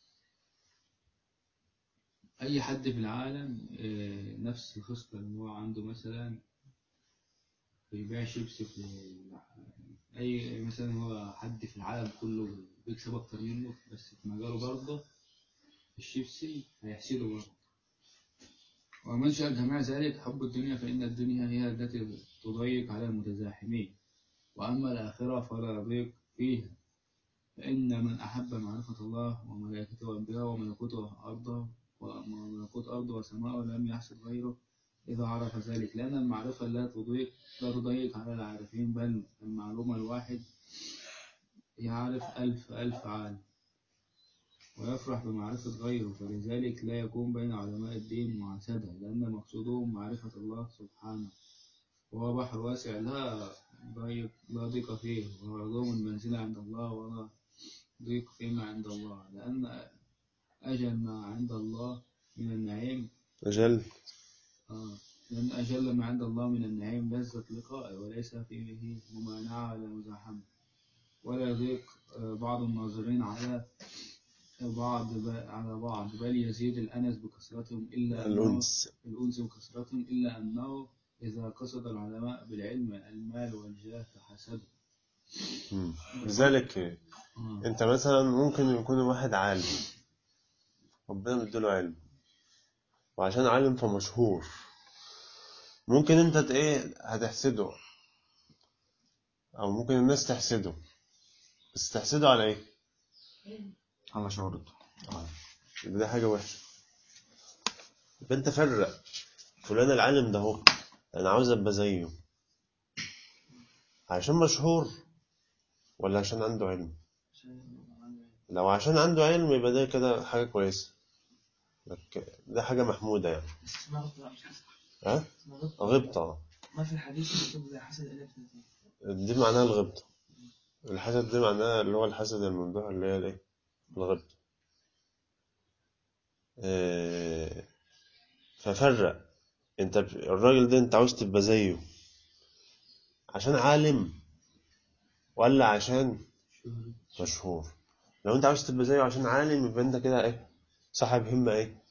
أي حد في العالم آه، نفس الخصلة اللي هو عنده مثلا بيبيع شيبسي في أي مثلا هو حد في العالم كله بيكسب أكتر منه بس في مجاله برضه الشيبسي هيحسده برضه ومنشأ جميع ذلك حب الدنيا فإن الدنيا هي التي تضيق على المتزاحمين وأما الآخرة فلا ضيق فيها فإن من أحب معرفة الله وملائكته وأنبياءه وملكوته أرضه وملكوت أرضه وسماءه لم يحسد غيره إذا عرف ذلك لأن المعرفة لا تضيق لا تضيق على العارفين بل المعلومة الواحد يعرف ألف ألف عالم ويفرح بمعرفة غيره فلذلك لا يكون بين علماء الدين معاسدة لأن مقصودهم معرفة الله سبحانه وهو بحر واسع لا ضيق لا ضيق فيه وغرضهم المنزلة عند الله ولا ضيق فيما عند الله لأن أجل ما عند الله من النعيم أجل آه. لأن أجل ما عند الله من النعيم لذة لقائه وليس فيه ممانعة ولا مزاحمة ولا يضيق آه، بعض الناظرين على بعض ب- على بعض بل يزيد الأنس بكثرتهم إلا أنه- الأنس الأنس بكثرتهم إلا أنه إذا قصد العلماء بالعلم المال والجاه فحسبه مم. لذلك آه. أنت مثلا ممكن يكون واحد عالم ربنا مديله علم وعشان عالم فمشهور ممكن انت ت- ايه هتحسده او ممكن الناس تحسده بس تحسده على ايه على شهرته يبقى ده حاجة وحشة يبقى انت فرق فلان العالم ده هو انا عاوز ابقى زيه عشان مشهور ولا عشان عنده علم عشان عنده لو عشان عنده علم يبقى ده كده حاجة كويسة لك- ده حاجة محمودة يعني بس اسمها غبطة لا مش حسد ها اسمها غبطة غبطة ما في الحديث مكتوب زي حسد إلا بثلاثين دي معناها الغبطة الحسد دي معناها اللي هو الحسد الممدوح اللي هي الايه الغبطة آه، ففرق انت ب- الراجل ده انت عاوز تبقى زيه عشان عالم ولا عشان مشهور لو انت عاوز تبقى زيه عشان عالم يبقى انت كده ايه صاحب همة ايه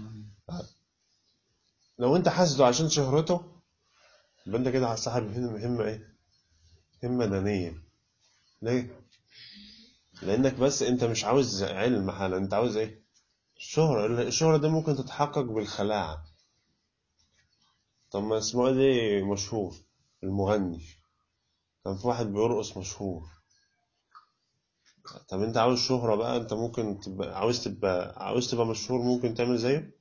لو انت حاسده عشان شهرته يبقى انت كده صاحب همة همة ايه همة دنية ليه لانك بس انت مش عاوز علم حالا انت عاوز ايه الشهرة الشهرة دي ممكن تتحقق بالخلاعة طب ما اسمه ايه ده مشهور المغني كان في واحد بيرقص مشهور طب انت عاوز شهرة بقى انت ممكن تبقى عاوز تبقى عاوز تبقى مشهور ممكن تعمل زيه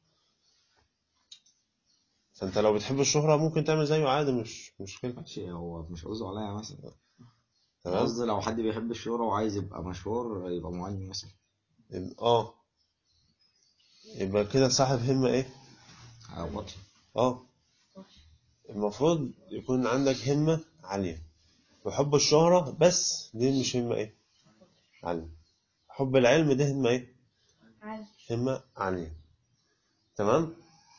فانت لو بتحب الشهرة ممكن تعمل زيه عادي مش مشكلة ماشي هو مش قصده عليا مثلا تمام قصدي لو حد بيحب الشهرة وعايز يبقى مشهور يبقى مغني مثلا يبقى- اه يبقى كده صاحب همة ايه أو بطل اه المفروض يكون عندك همة عالية وحب الشهرة بس دي مش همة ايه عالية حب العلم دي همة ايه عارف همة عالية تمام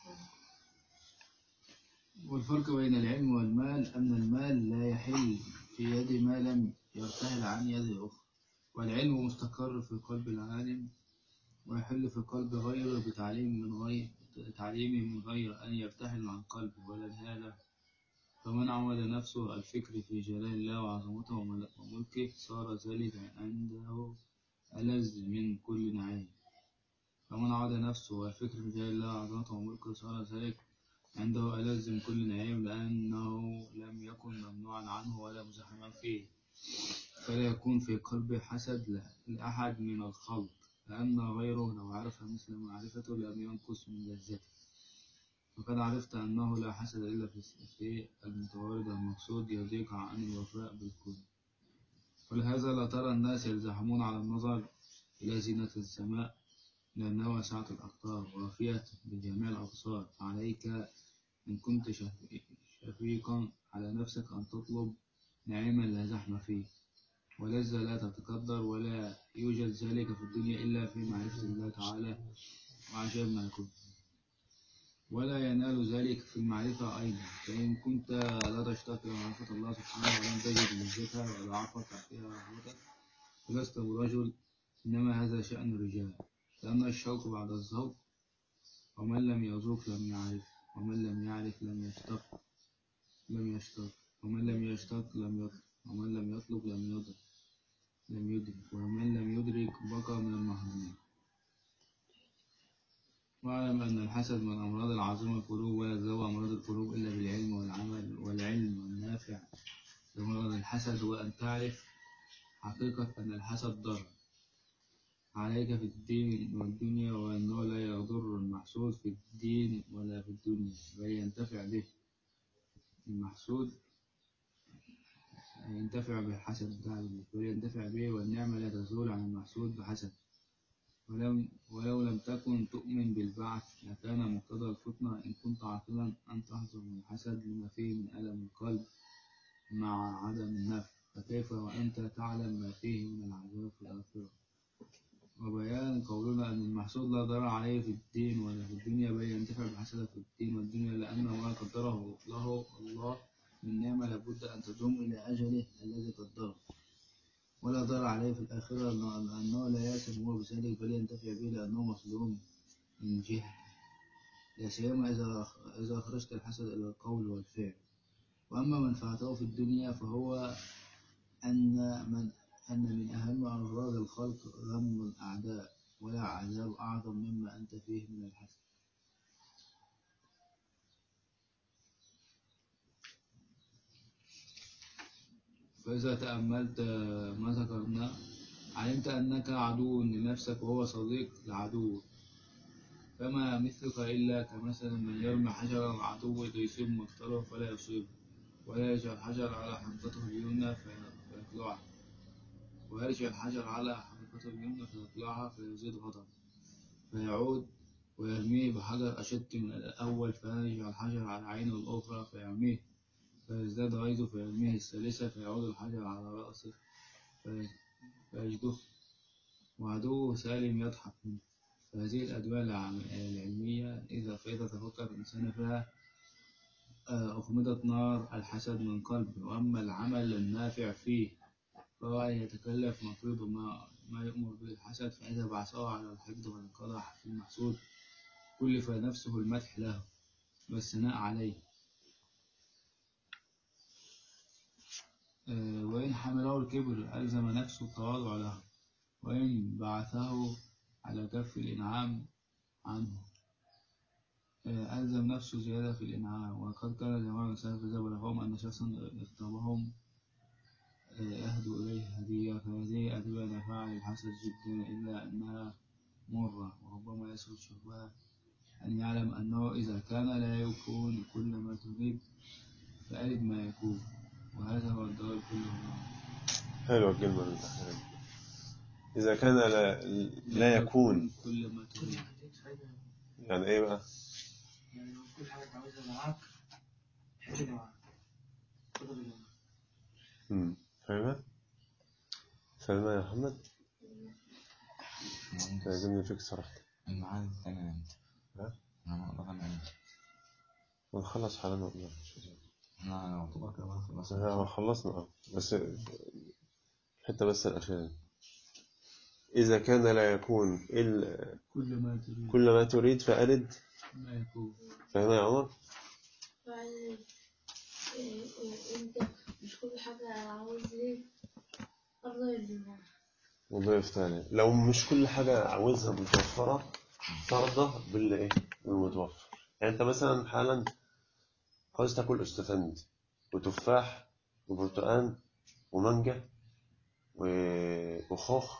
والفرق بين العلم والمال أن المال لا يحل في يد ما لم يرتحل عن يد أخرى والعلم مستقر في قلب العالم ويحل في قلب غيره بتعليم من غير تعليمه من غير أن يرتحل عن قلبه ولا الهالة فمن عود نفسه الفكر في جلال الله وعظمته ومل- وملكه صار ذلك عنده ألذ من كل نعيم فمن عاد نفسه الفكر في جلال الله وعظمته وملكه صار ذلك عنده ألذ من كل نعيم لأنه لم يكن ممنوعا عنه ولا مزحما فيه فلا يكون في قلبه حسد ل- لأحد من الخلق لأن غيره لو عرف مثل معرفته لم ينقص من لذته فقد عرفت أنه لا حسد إلا في في المتوارد المقصود يضيق عن الوفاء بالكل ولهذا لا ترى الناس يلزحمون على النظر إلى زينة السماء لأنها واسعة الأقطار وافية بجميع الأبصار فعليك إن كنت شف- شفيقا على نفسك أن تطلب نعيما لا زحم فيه ولذة لا تتقدر ولا يوجد ذلك في الدنيا إلا في معرفة الله تعالى وعجب ما يكون ولا ينال ذلك في المعرفة أيضا فإن كنت لا تشتاق إلى معرفة الله سبحانه ولم تجد لذتها وضعفك فيها رغبتك فلست برجل إنما هذا شأن الرجال لأن الشوق بعد الذوق ومن لم يذوق لم يعرف ومن لم يعرف لم يشتق لم يشتق ومن لم يشتق لم يطلب ومن لم يطلب لم يدرك لم يدرك ومن لم يدرك بقى من المحرومين واعلم أن الحسد من أمراض العظيمة القلوب ولا تزوى أمراض القلوب إلا بالعلم والعمل والعلم النافع لمرض الحسد هو أن تعرف حقيقة أن الحسد ضر عليك في الدين والدنيا وأنه لا يضر المحسود في الدين ولا في الدنيا بل ينتفع به المحسود ينتفع بالحسد بتاعه بل ينتفع به والنعمة لا تزول عن المحسود بحسد ولم ولو لم تكن تؤمن بالبعث لكان مقتضى الفتنة إن كنت عاقلا أن تحذر من الحسد لما فيه من ألم القلب مع عدم النفع فكيف وأنت تعلم ما فيه من العذاب في الآخرة وبيان قولنا أن المحسود لا ضرر عليه في الدين ولا في الدنيا بل ينتفع بحسده في الدين والدنيا لأن ما قدره له الله من نعمة لابد أن تدوم إلى أجله الذي قدره ولا ضرر عليه في الآخرة لأنه لأنه لا يأسم هو بذلك بل ينتفع به لأنه مظلوم من جهة لا سيما إذا إذا أخرجت الحسد إلى القول والفعل وأما منفعته في الدنيا فهو أن من أن من أهم أغراض الخلق ذم الأعداء ولا عذاب أعظم مما أنت فيه من الحسد فإذا تأملت ما ذكرنا علمت أنك عدو لنفسك وهو صديق لعدوك فما مثلك إلا كمثل من يرمي حجرا العدو ليصيب مقتله فلا يصيبه ولا يجعل الحجر على حنطته اليمنى في- فيقلعها ويرجع الحجر على حنطته اليمنى فيقلعها فيزيد غضبه فيعود ويرميه بحجر أشد من الأول فيرجع الحجر على عينه الأخرى فيرميه فيزداد غيظه فيرميه الثالثة فيعود الحجر على رأسه في- فيجده وعدوه سالم يضحك منه فهذه الأدوية العم- العلمية إذا فإذا تفكر الإنسان فيها آه، أخمدت نار الحسد من قلبه وأما العمل النافع فيه فهو أن يتكلف مفروض ما ما يؤمر به الحسد فإذا بعثه على الحقد والقدح في المحسود كلف نفسه المدح له والثناء عليه آه، وإن حمله الكبر ألزم نفسه التواضع له وإن بعثه على كف الإنعام عنه آه، ألزم نفسه زيادة في الإنعام وقد كان جماعة من السلف إذا بلغهم أن شخصا اغتابهم آه، يهدوا إليه هدية فهذه أدوية نافعة للحسد جدا إلا أنها مرة وربما يسهل شربها أن يعلم أنه إذا كان لا يكون كل ما تريد فأرد ما يكون وهذا هو الدواء كله حلوة الكلمة الأخيرة دي. إذا كان لا, لا يكون كل ما تريد يعني إيه بقى؟ يعني لو كل حاجة عاوزها معاك حلو معاك خدها بالله مم. فاهمة؟ فاهمة يا محمد؟ تعجبني فيك صراحة الميعاد التاني امتى؟ ها؟ الميعاد أنا أقرأ أنا ونخلص حالنا ولا أنا يعتبر كده بقى خلاص لا، خلصنا اه بس الحتة بس الأخيرة دي. إذا كان لا يكون إلا كل ما تريد كل ما تريد فأرد ما يكون فاهم يا عمر؟ بعدين إيه، إيه، انت مش كل حاجة عاوز ايه الله يرضيها وضيف تاني لو مش كل حاجة عاوزها متوفرة ترضى باللي إيه؟ بالمتوفر يعني أنت مثلا حالا عاوز تاكل استفند وتفاح وبرتقال ومانجا و- وخوخ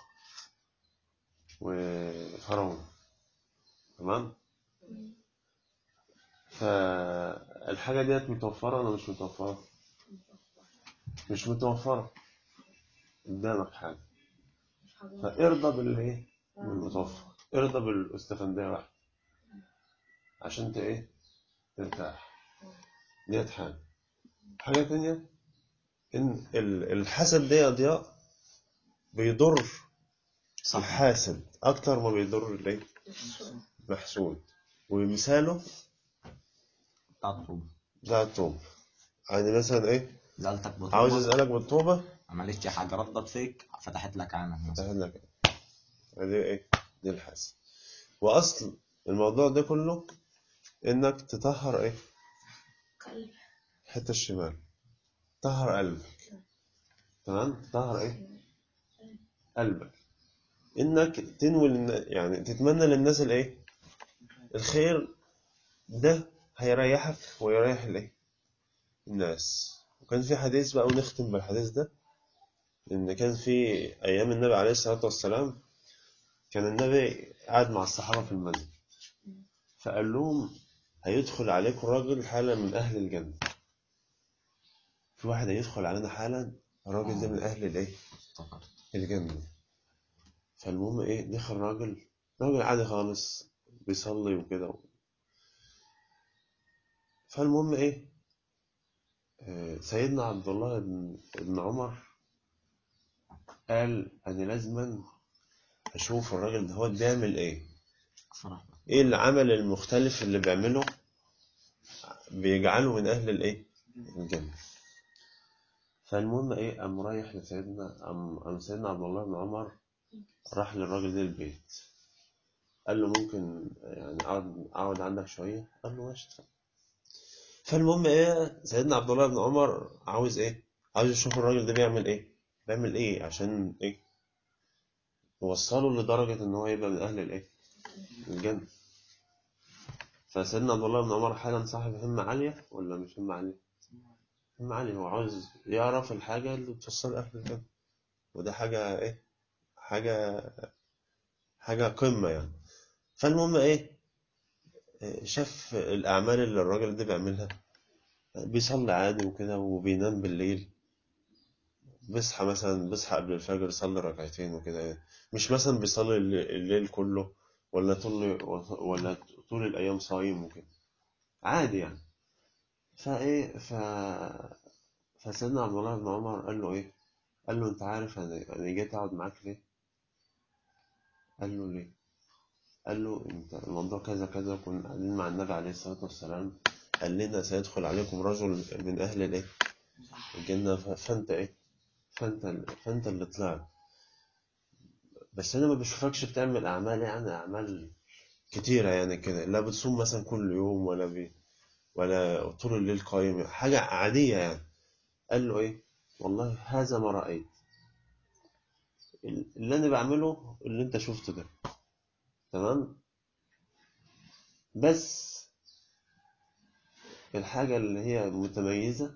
وفراولة تمام؟ فالحاجة ديت متوفرة ولا مش متوفرة؟ مش متوفرة قدامك حاجة مش حاجة فارضى بالإيه؟ بالمتوفر ارضى بالاستفندية واحدة عشان ت إيه؟ ترتاح ديت حاجة حاجة تانية إن ال- الحسد ده يا ضياء بيضر صح الحاسد أكتر ما بيضر الإيه؟ المحسود ومثاله بتاع الطوبة بتاع التوب يعني مثلا إيه؟ زعلتك بطوبة عاوز أسألك بالطوبة عملتش حاجة ردت فيك فتحت لك عينك مثلا أقول لك دي إيه؟ دي الحاسد وأصل الموضوع ده كله إنك تطهر إيه؟ قلب الحتة الشمال طهر قلبك تمام طهر ايه قلبك انك تنوي للن- يعني تتمنى للناس الايه الخير ده هيريحك ويريح الايه الناس وكان في حديث بقى ونختم بالحديث ده ان كان في ايام النبي عليه الصلاة والسلام كان النبي قاعد مع الصحابة في المسجد فقال لهم هيدخل عليكم راجل حالا من اهل الجنة في واحد هيدخل علينا حالا الراجل ده من اهل الايه افتكرت الجنة فالمهم ايه دخل راجل راجل عادي خالص بيصلي وكده فالمهم ايه آه، سيدنا عبد الله بن, بن عمر قال انا لازما اشوف الراجل ده هو بيعمل ايه صراحة ايه العمل المختلف اللي بيعمله بيجعله من اهل الايه الجنة فالمهم ايه قام رايح لسيدنا قام قام سيدنا عبد الله بن عمر راح للراجل ده البيت قال له ممكن يعني اقعد اقعد عندك شويه قال له ماشي اتفضل. فالمهم ايه سيدنا عبد الله بن عمر عاوز ايه عاوز يشوف الراجل ده بيعمل ايه بيعمل ايه عشان ايه يوصله لدرجه ان هو يبقى من اهل الايه الجنه فسيدنا عبد الله بن عمر حالا صاحب همه عاليه ولا مش همه عاليه همه عاليه هو عاوز يعرف الحاجه اللي بتوصل اهل الجنه وده حاجه ايه حاجه حاجه قمه يعني فالمهم ايه شاف الأعمال اللي الراجل ده بيعملها بيصلي عادي وكده وبينام بالليل بيصحى مثلا بيصحى قبل الفجر يصلي ركعتين وكده مش مثلا بيصلي الل- الليل كله ولا طول ولا طول الأيام صايم وكده عادي يعني فإيه ف فسيدنا عبد الله بن عمر قال له إيه؟ قال له أنت عارف أنا أنا جيت أقعد معاك ليه؟ قال له ليه؟ قال له انت الموضوع كذا كذا كنا قاعدين مع النبي عليه الصلاة والسلام قال لنا سيدخل عليكم رجل من أهل الإيه؟ الجنة ف- فأنت إيه؟ فأنت فأنت اللي طلعت بس أنا ما بشوفكش بتعمل أعمال يعني أعمال كتيرة يعني كده لا بتصوم مثلا كل يوم ولا بي ولا طول الليل قايم حاجة عادية يعني قال له إيه؟ والله هذا ما رأيت اللي أنا بعمله اللي أنت شفته ده تمام؟ بس الحاجة اللي هي متميزة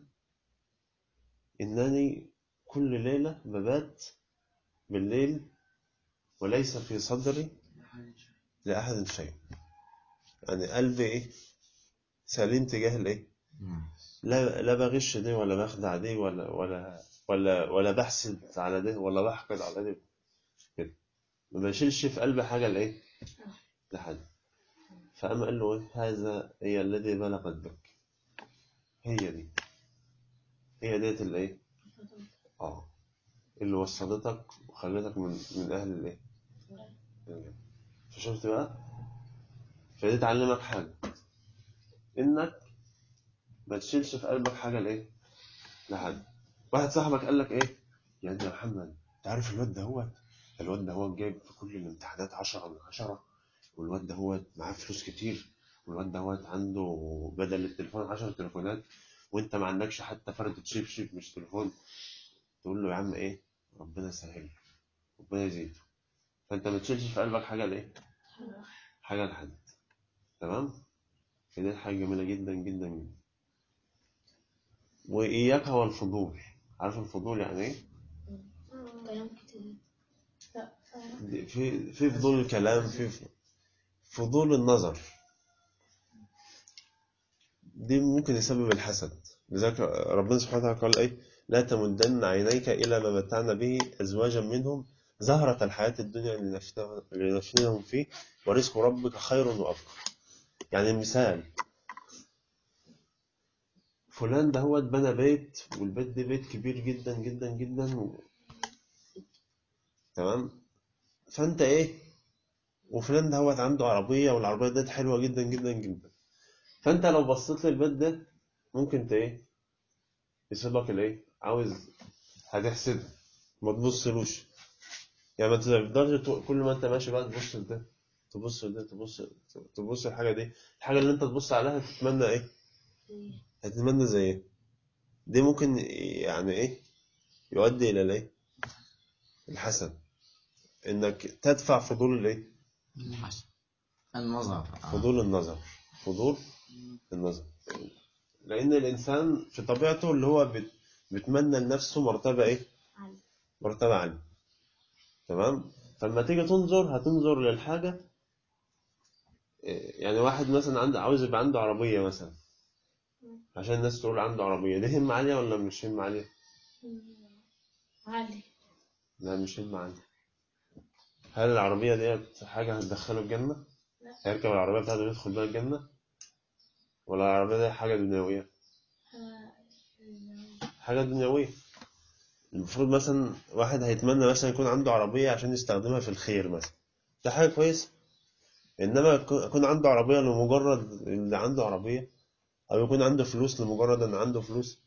إنني كل ليلة ببات بالليل وليس في صدري لأحد شيء يعني قلبي إيه سليم تجاه الإيه مم. لا لا بغش دي ولا بخدع دي ولا ولا ولا ولا بحسد على ده ولا بحقد على ده كده ما بشيلش في قلبي حاجة لإيه لحد فقام قال له إيه هذا هي الذي بلغت بك هي دي هي ديت اللي إيه اه اللي وصلتك وخلتك من من اهل الايه الجنة. فشفت بقى فدي تعلمك حاجة إنك ما تشيلش في قلبك حاجة لإيه؟ لحد واحد صاحبك قال لك إيه؟ يا ده يا محمد أنت عارف الواد ده هو الواد ده هو جايب في كل الامتحانات عشرة من عشرة والواد ده هو معاه فلوس كتير والواد ده هو عنده بدل التليفون 10 تليفونات وانت ما عندكش حتى فرد تشيب مش تليفون تقول له يا عم ايه ربنا يسهل ربنا يزيده فانت ما تشيلش في قلبك حاجه لايه حاجه لحد تمام فدي حاجه جميله جدا جدا جدا واياك والفضول عارف الفضول يعني ايه كلام كتير لا دي- في في فضول الكلام في فضول النظر دي ممكن يسبب الحسد لذلك ربنا سبحانه وتعالى قال ايه لا تمدن عينيك الى ما متعنا به ازواجا منهم زهرة الحياة الدنيا لنفتنهم- لنفتنهم فيه ورزق ربك خير وابقى يعني مثال فلان ده هو بنى بيت والبيت ده بيت كبير جدا جدا جدا و... تمام فانت ايه وفلان ده هو عنده عربية والعربية ديت حلوة جدا جدا جدا فانت لو بصيت للبيت ده ممكن ت ايه يصيبك الايه عاوز هتحسده ما تبصلوش يعني ما تفضلش تو- كل ما انت ماشي بقى تبص لده تبص لده تبص تبص الحاجة دي الحاجة اللي انت تبص عليها تتمنى ايه هتتمنى زي ايه دي ممكن يعني ايه يؤدي الى الايه الحسد انك تدفع فضول الايه الحسن النظر آه. فضول النظر فضول النظر لأن الإنسان في طبيعته اللي هو بت- بيتمنى لنفسه مرتبة إيه؟ عالي. مرتبة عالية تمام؟ فلما تيجي تنظر هتنظر للحاجة إيه، يعني واحد مثلا عنده عاوز يبقى عنده عربية مثلا عشان الناس تقول عنده عربية دي همة عالية ولا مش همة عالية؟ عالي لا مش همة عالية هل العربية ديت حاجة هتدخله الجنة؟ لا. هيركب العربية بتاعته يدخل بيها الجنة؟ ولا العربية دي حاجة دنيوية؟ حاجة دنيوية المفروض مثلا واحد هيتمنى مثلا يكون عنده عربية عشان يستخدمها في الخير مثلا ده حاجة كويسة إنما يكون يكون عنده عربية لمجرد اللي عنده عربية أو يكون عنده فلوس لمجرد إن عنده فلوس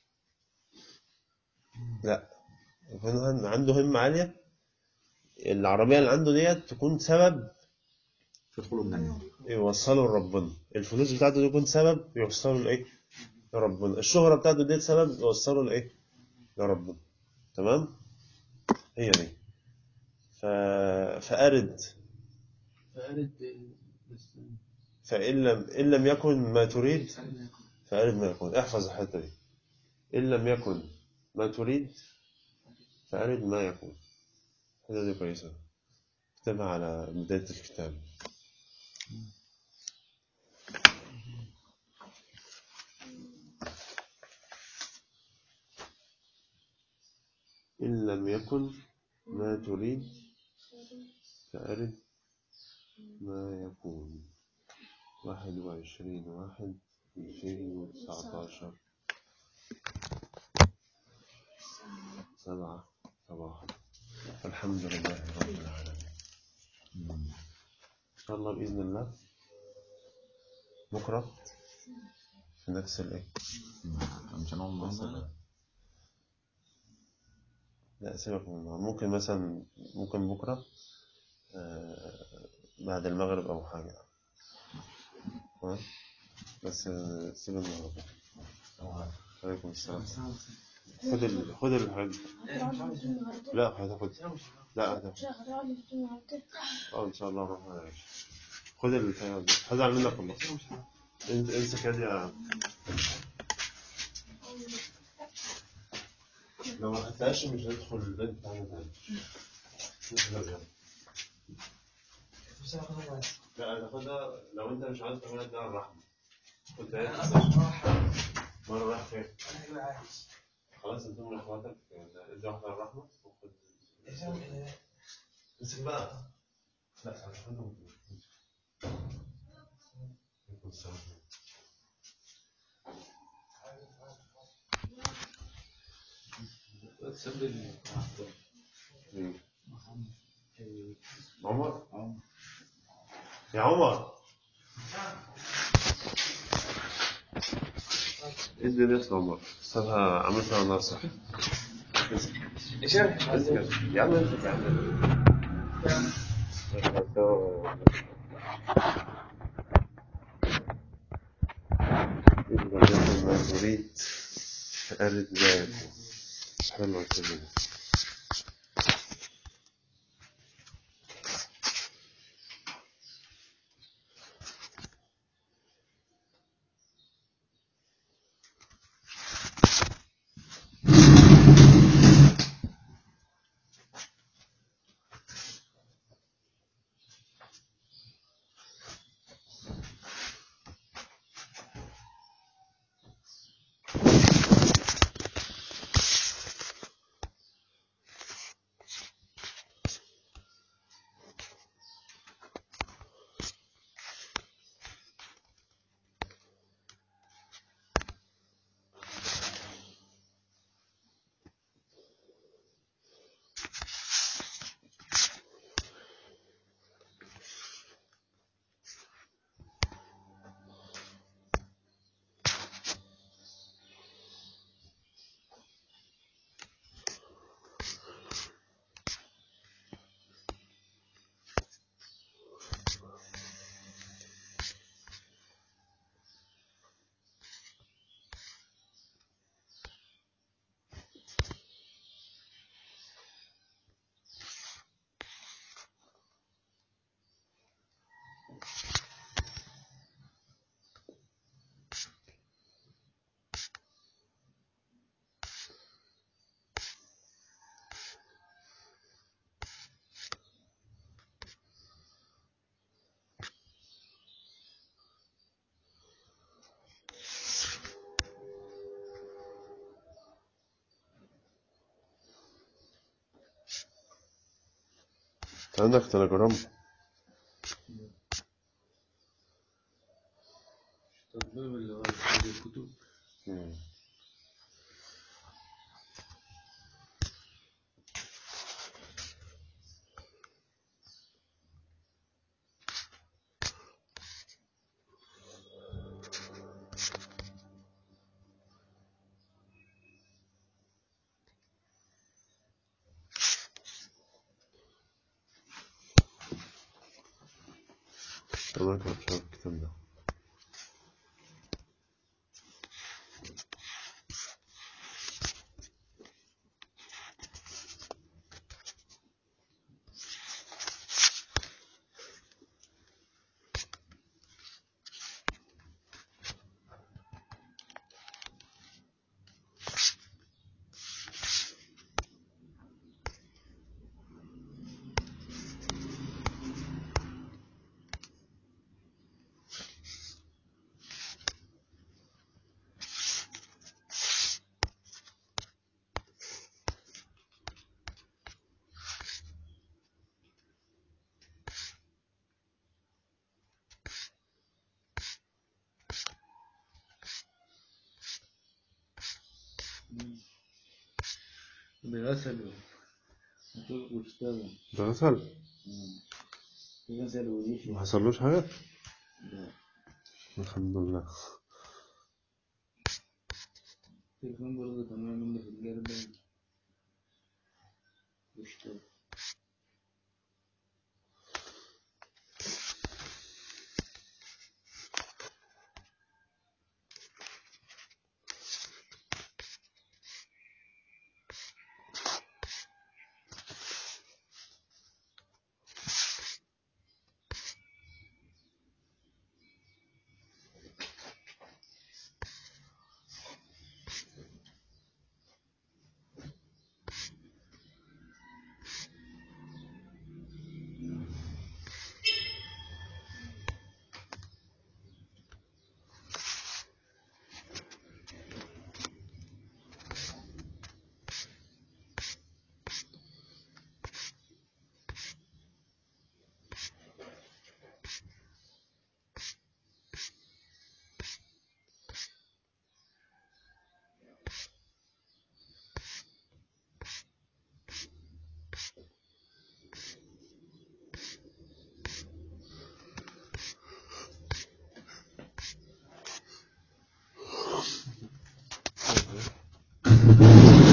لا يكون عنده همة عالية العربية اللي عنده ديت تكون سبب تدخل الجنة يوصله لربنا الفلوس بتاعته دي تكون سبب يوصله لإيه لربنا الشهرة بتاعته دي سبب يوصله لإيه لربنا تمام هي دي ف... فأرد فقالت بس فإن لم إن لم يكن ما تريد فأرد ما يكون احفظ الحتة دي إن لم يكن ما تريد فأرد ما يكون الحتة دي كويسة اكتبها على بداية الكتاب إن لم يكن ما تريد فأرد ما يكون واحد وعشرين واحد ألفين وتسعتاشر سبعة صباحا الحمد لله رب العالمين إن شاء الله بإذن الله بكرة في نفس الإيه مش هنقعد النهارده لا سيبك من النهار ممكن مثلا ممكن بكرة آه، بعد المغرب أو حاجة تمام بس آه، سيب النهاردة عليكم السلام خد ال... خد الحاجة لا هتاخد لا هتاخد اه ان شاء الله الرحمن الرحيم خد البتاع ده هزعل منك والله انت امسك يدي يا لو ما خدتهاش مش هندخل البيت بتاعنا تاني بس انا خلاص عايز. لا هتاخدها لو انت مش عايز تاخدها اديها الرحمة خد انا هي اصلا مش رايح مرة راح فين انا هجيب عايز خلاص انتم من اخواتك ادي واحدة الرحمة وخد إيه، إيه، امسك بقى لا هتاخدهم عليكم السلام تسبب مين؟ محمد عمر عمر يا عمر ادي نفس عمر صراحة عملتها انا صح يا عم انت يا عم إذا ما تريد أرد ذلك حلوة كده أنت عندك تليجرام التطبيق اللي هو كتاب الكتب أنا كنت شايف الكتاب ده بغسل واشتغل ده غسل غسل ونشي ما حصلوش حاجة لا. الحمد لله التليفون برضه تمام منه في الجردة واشتغل السلام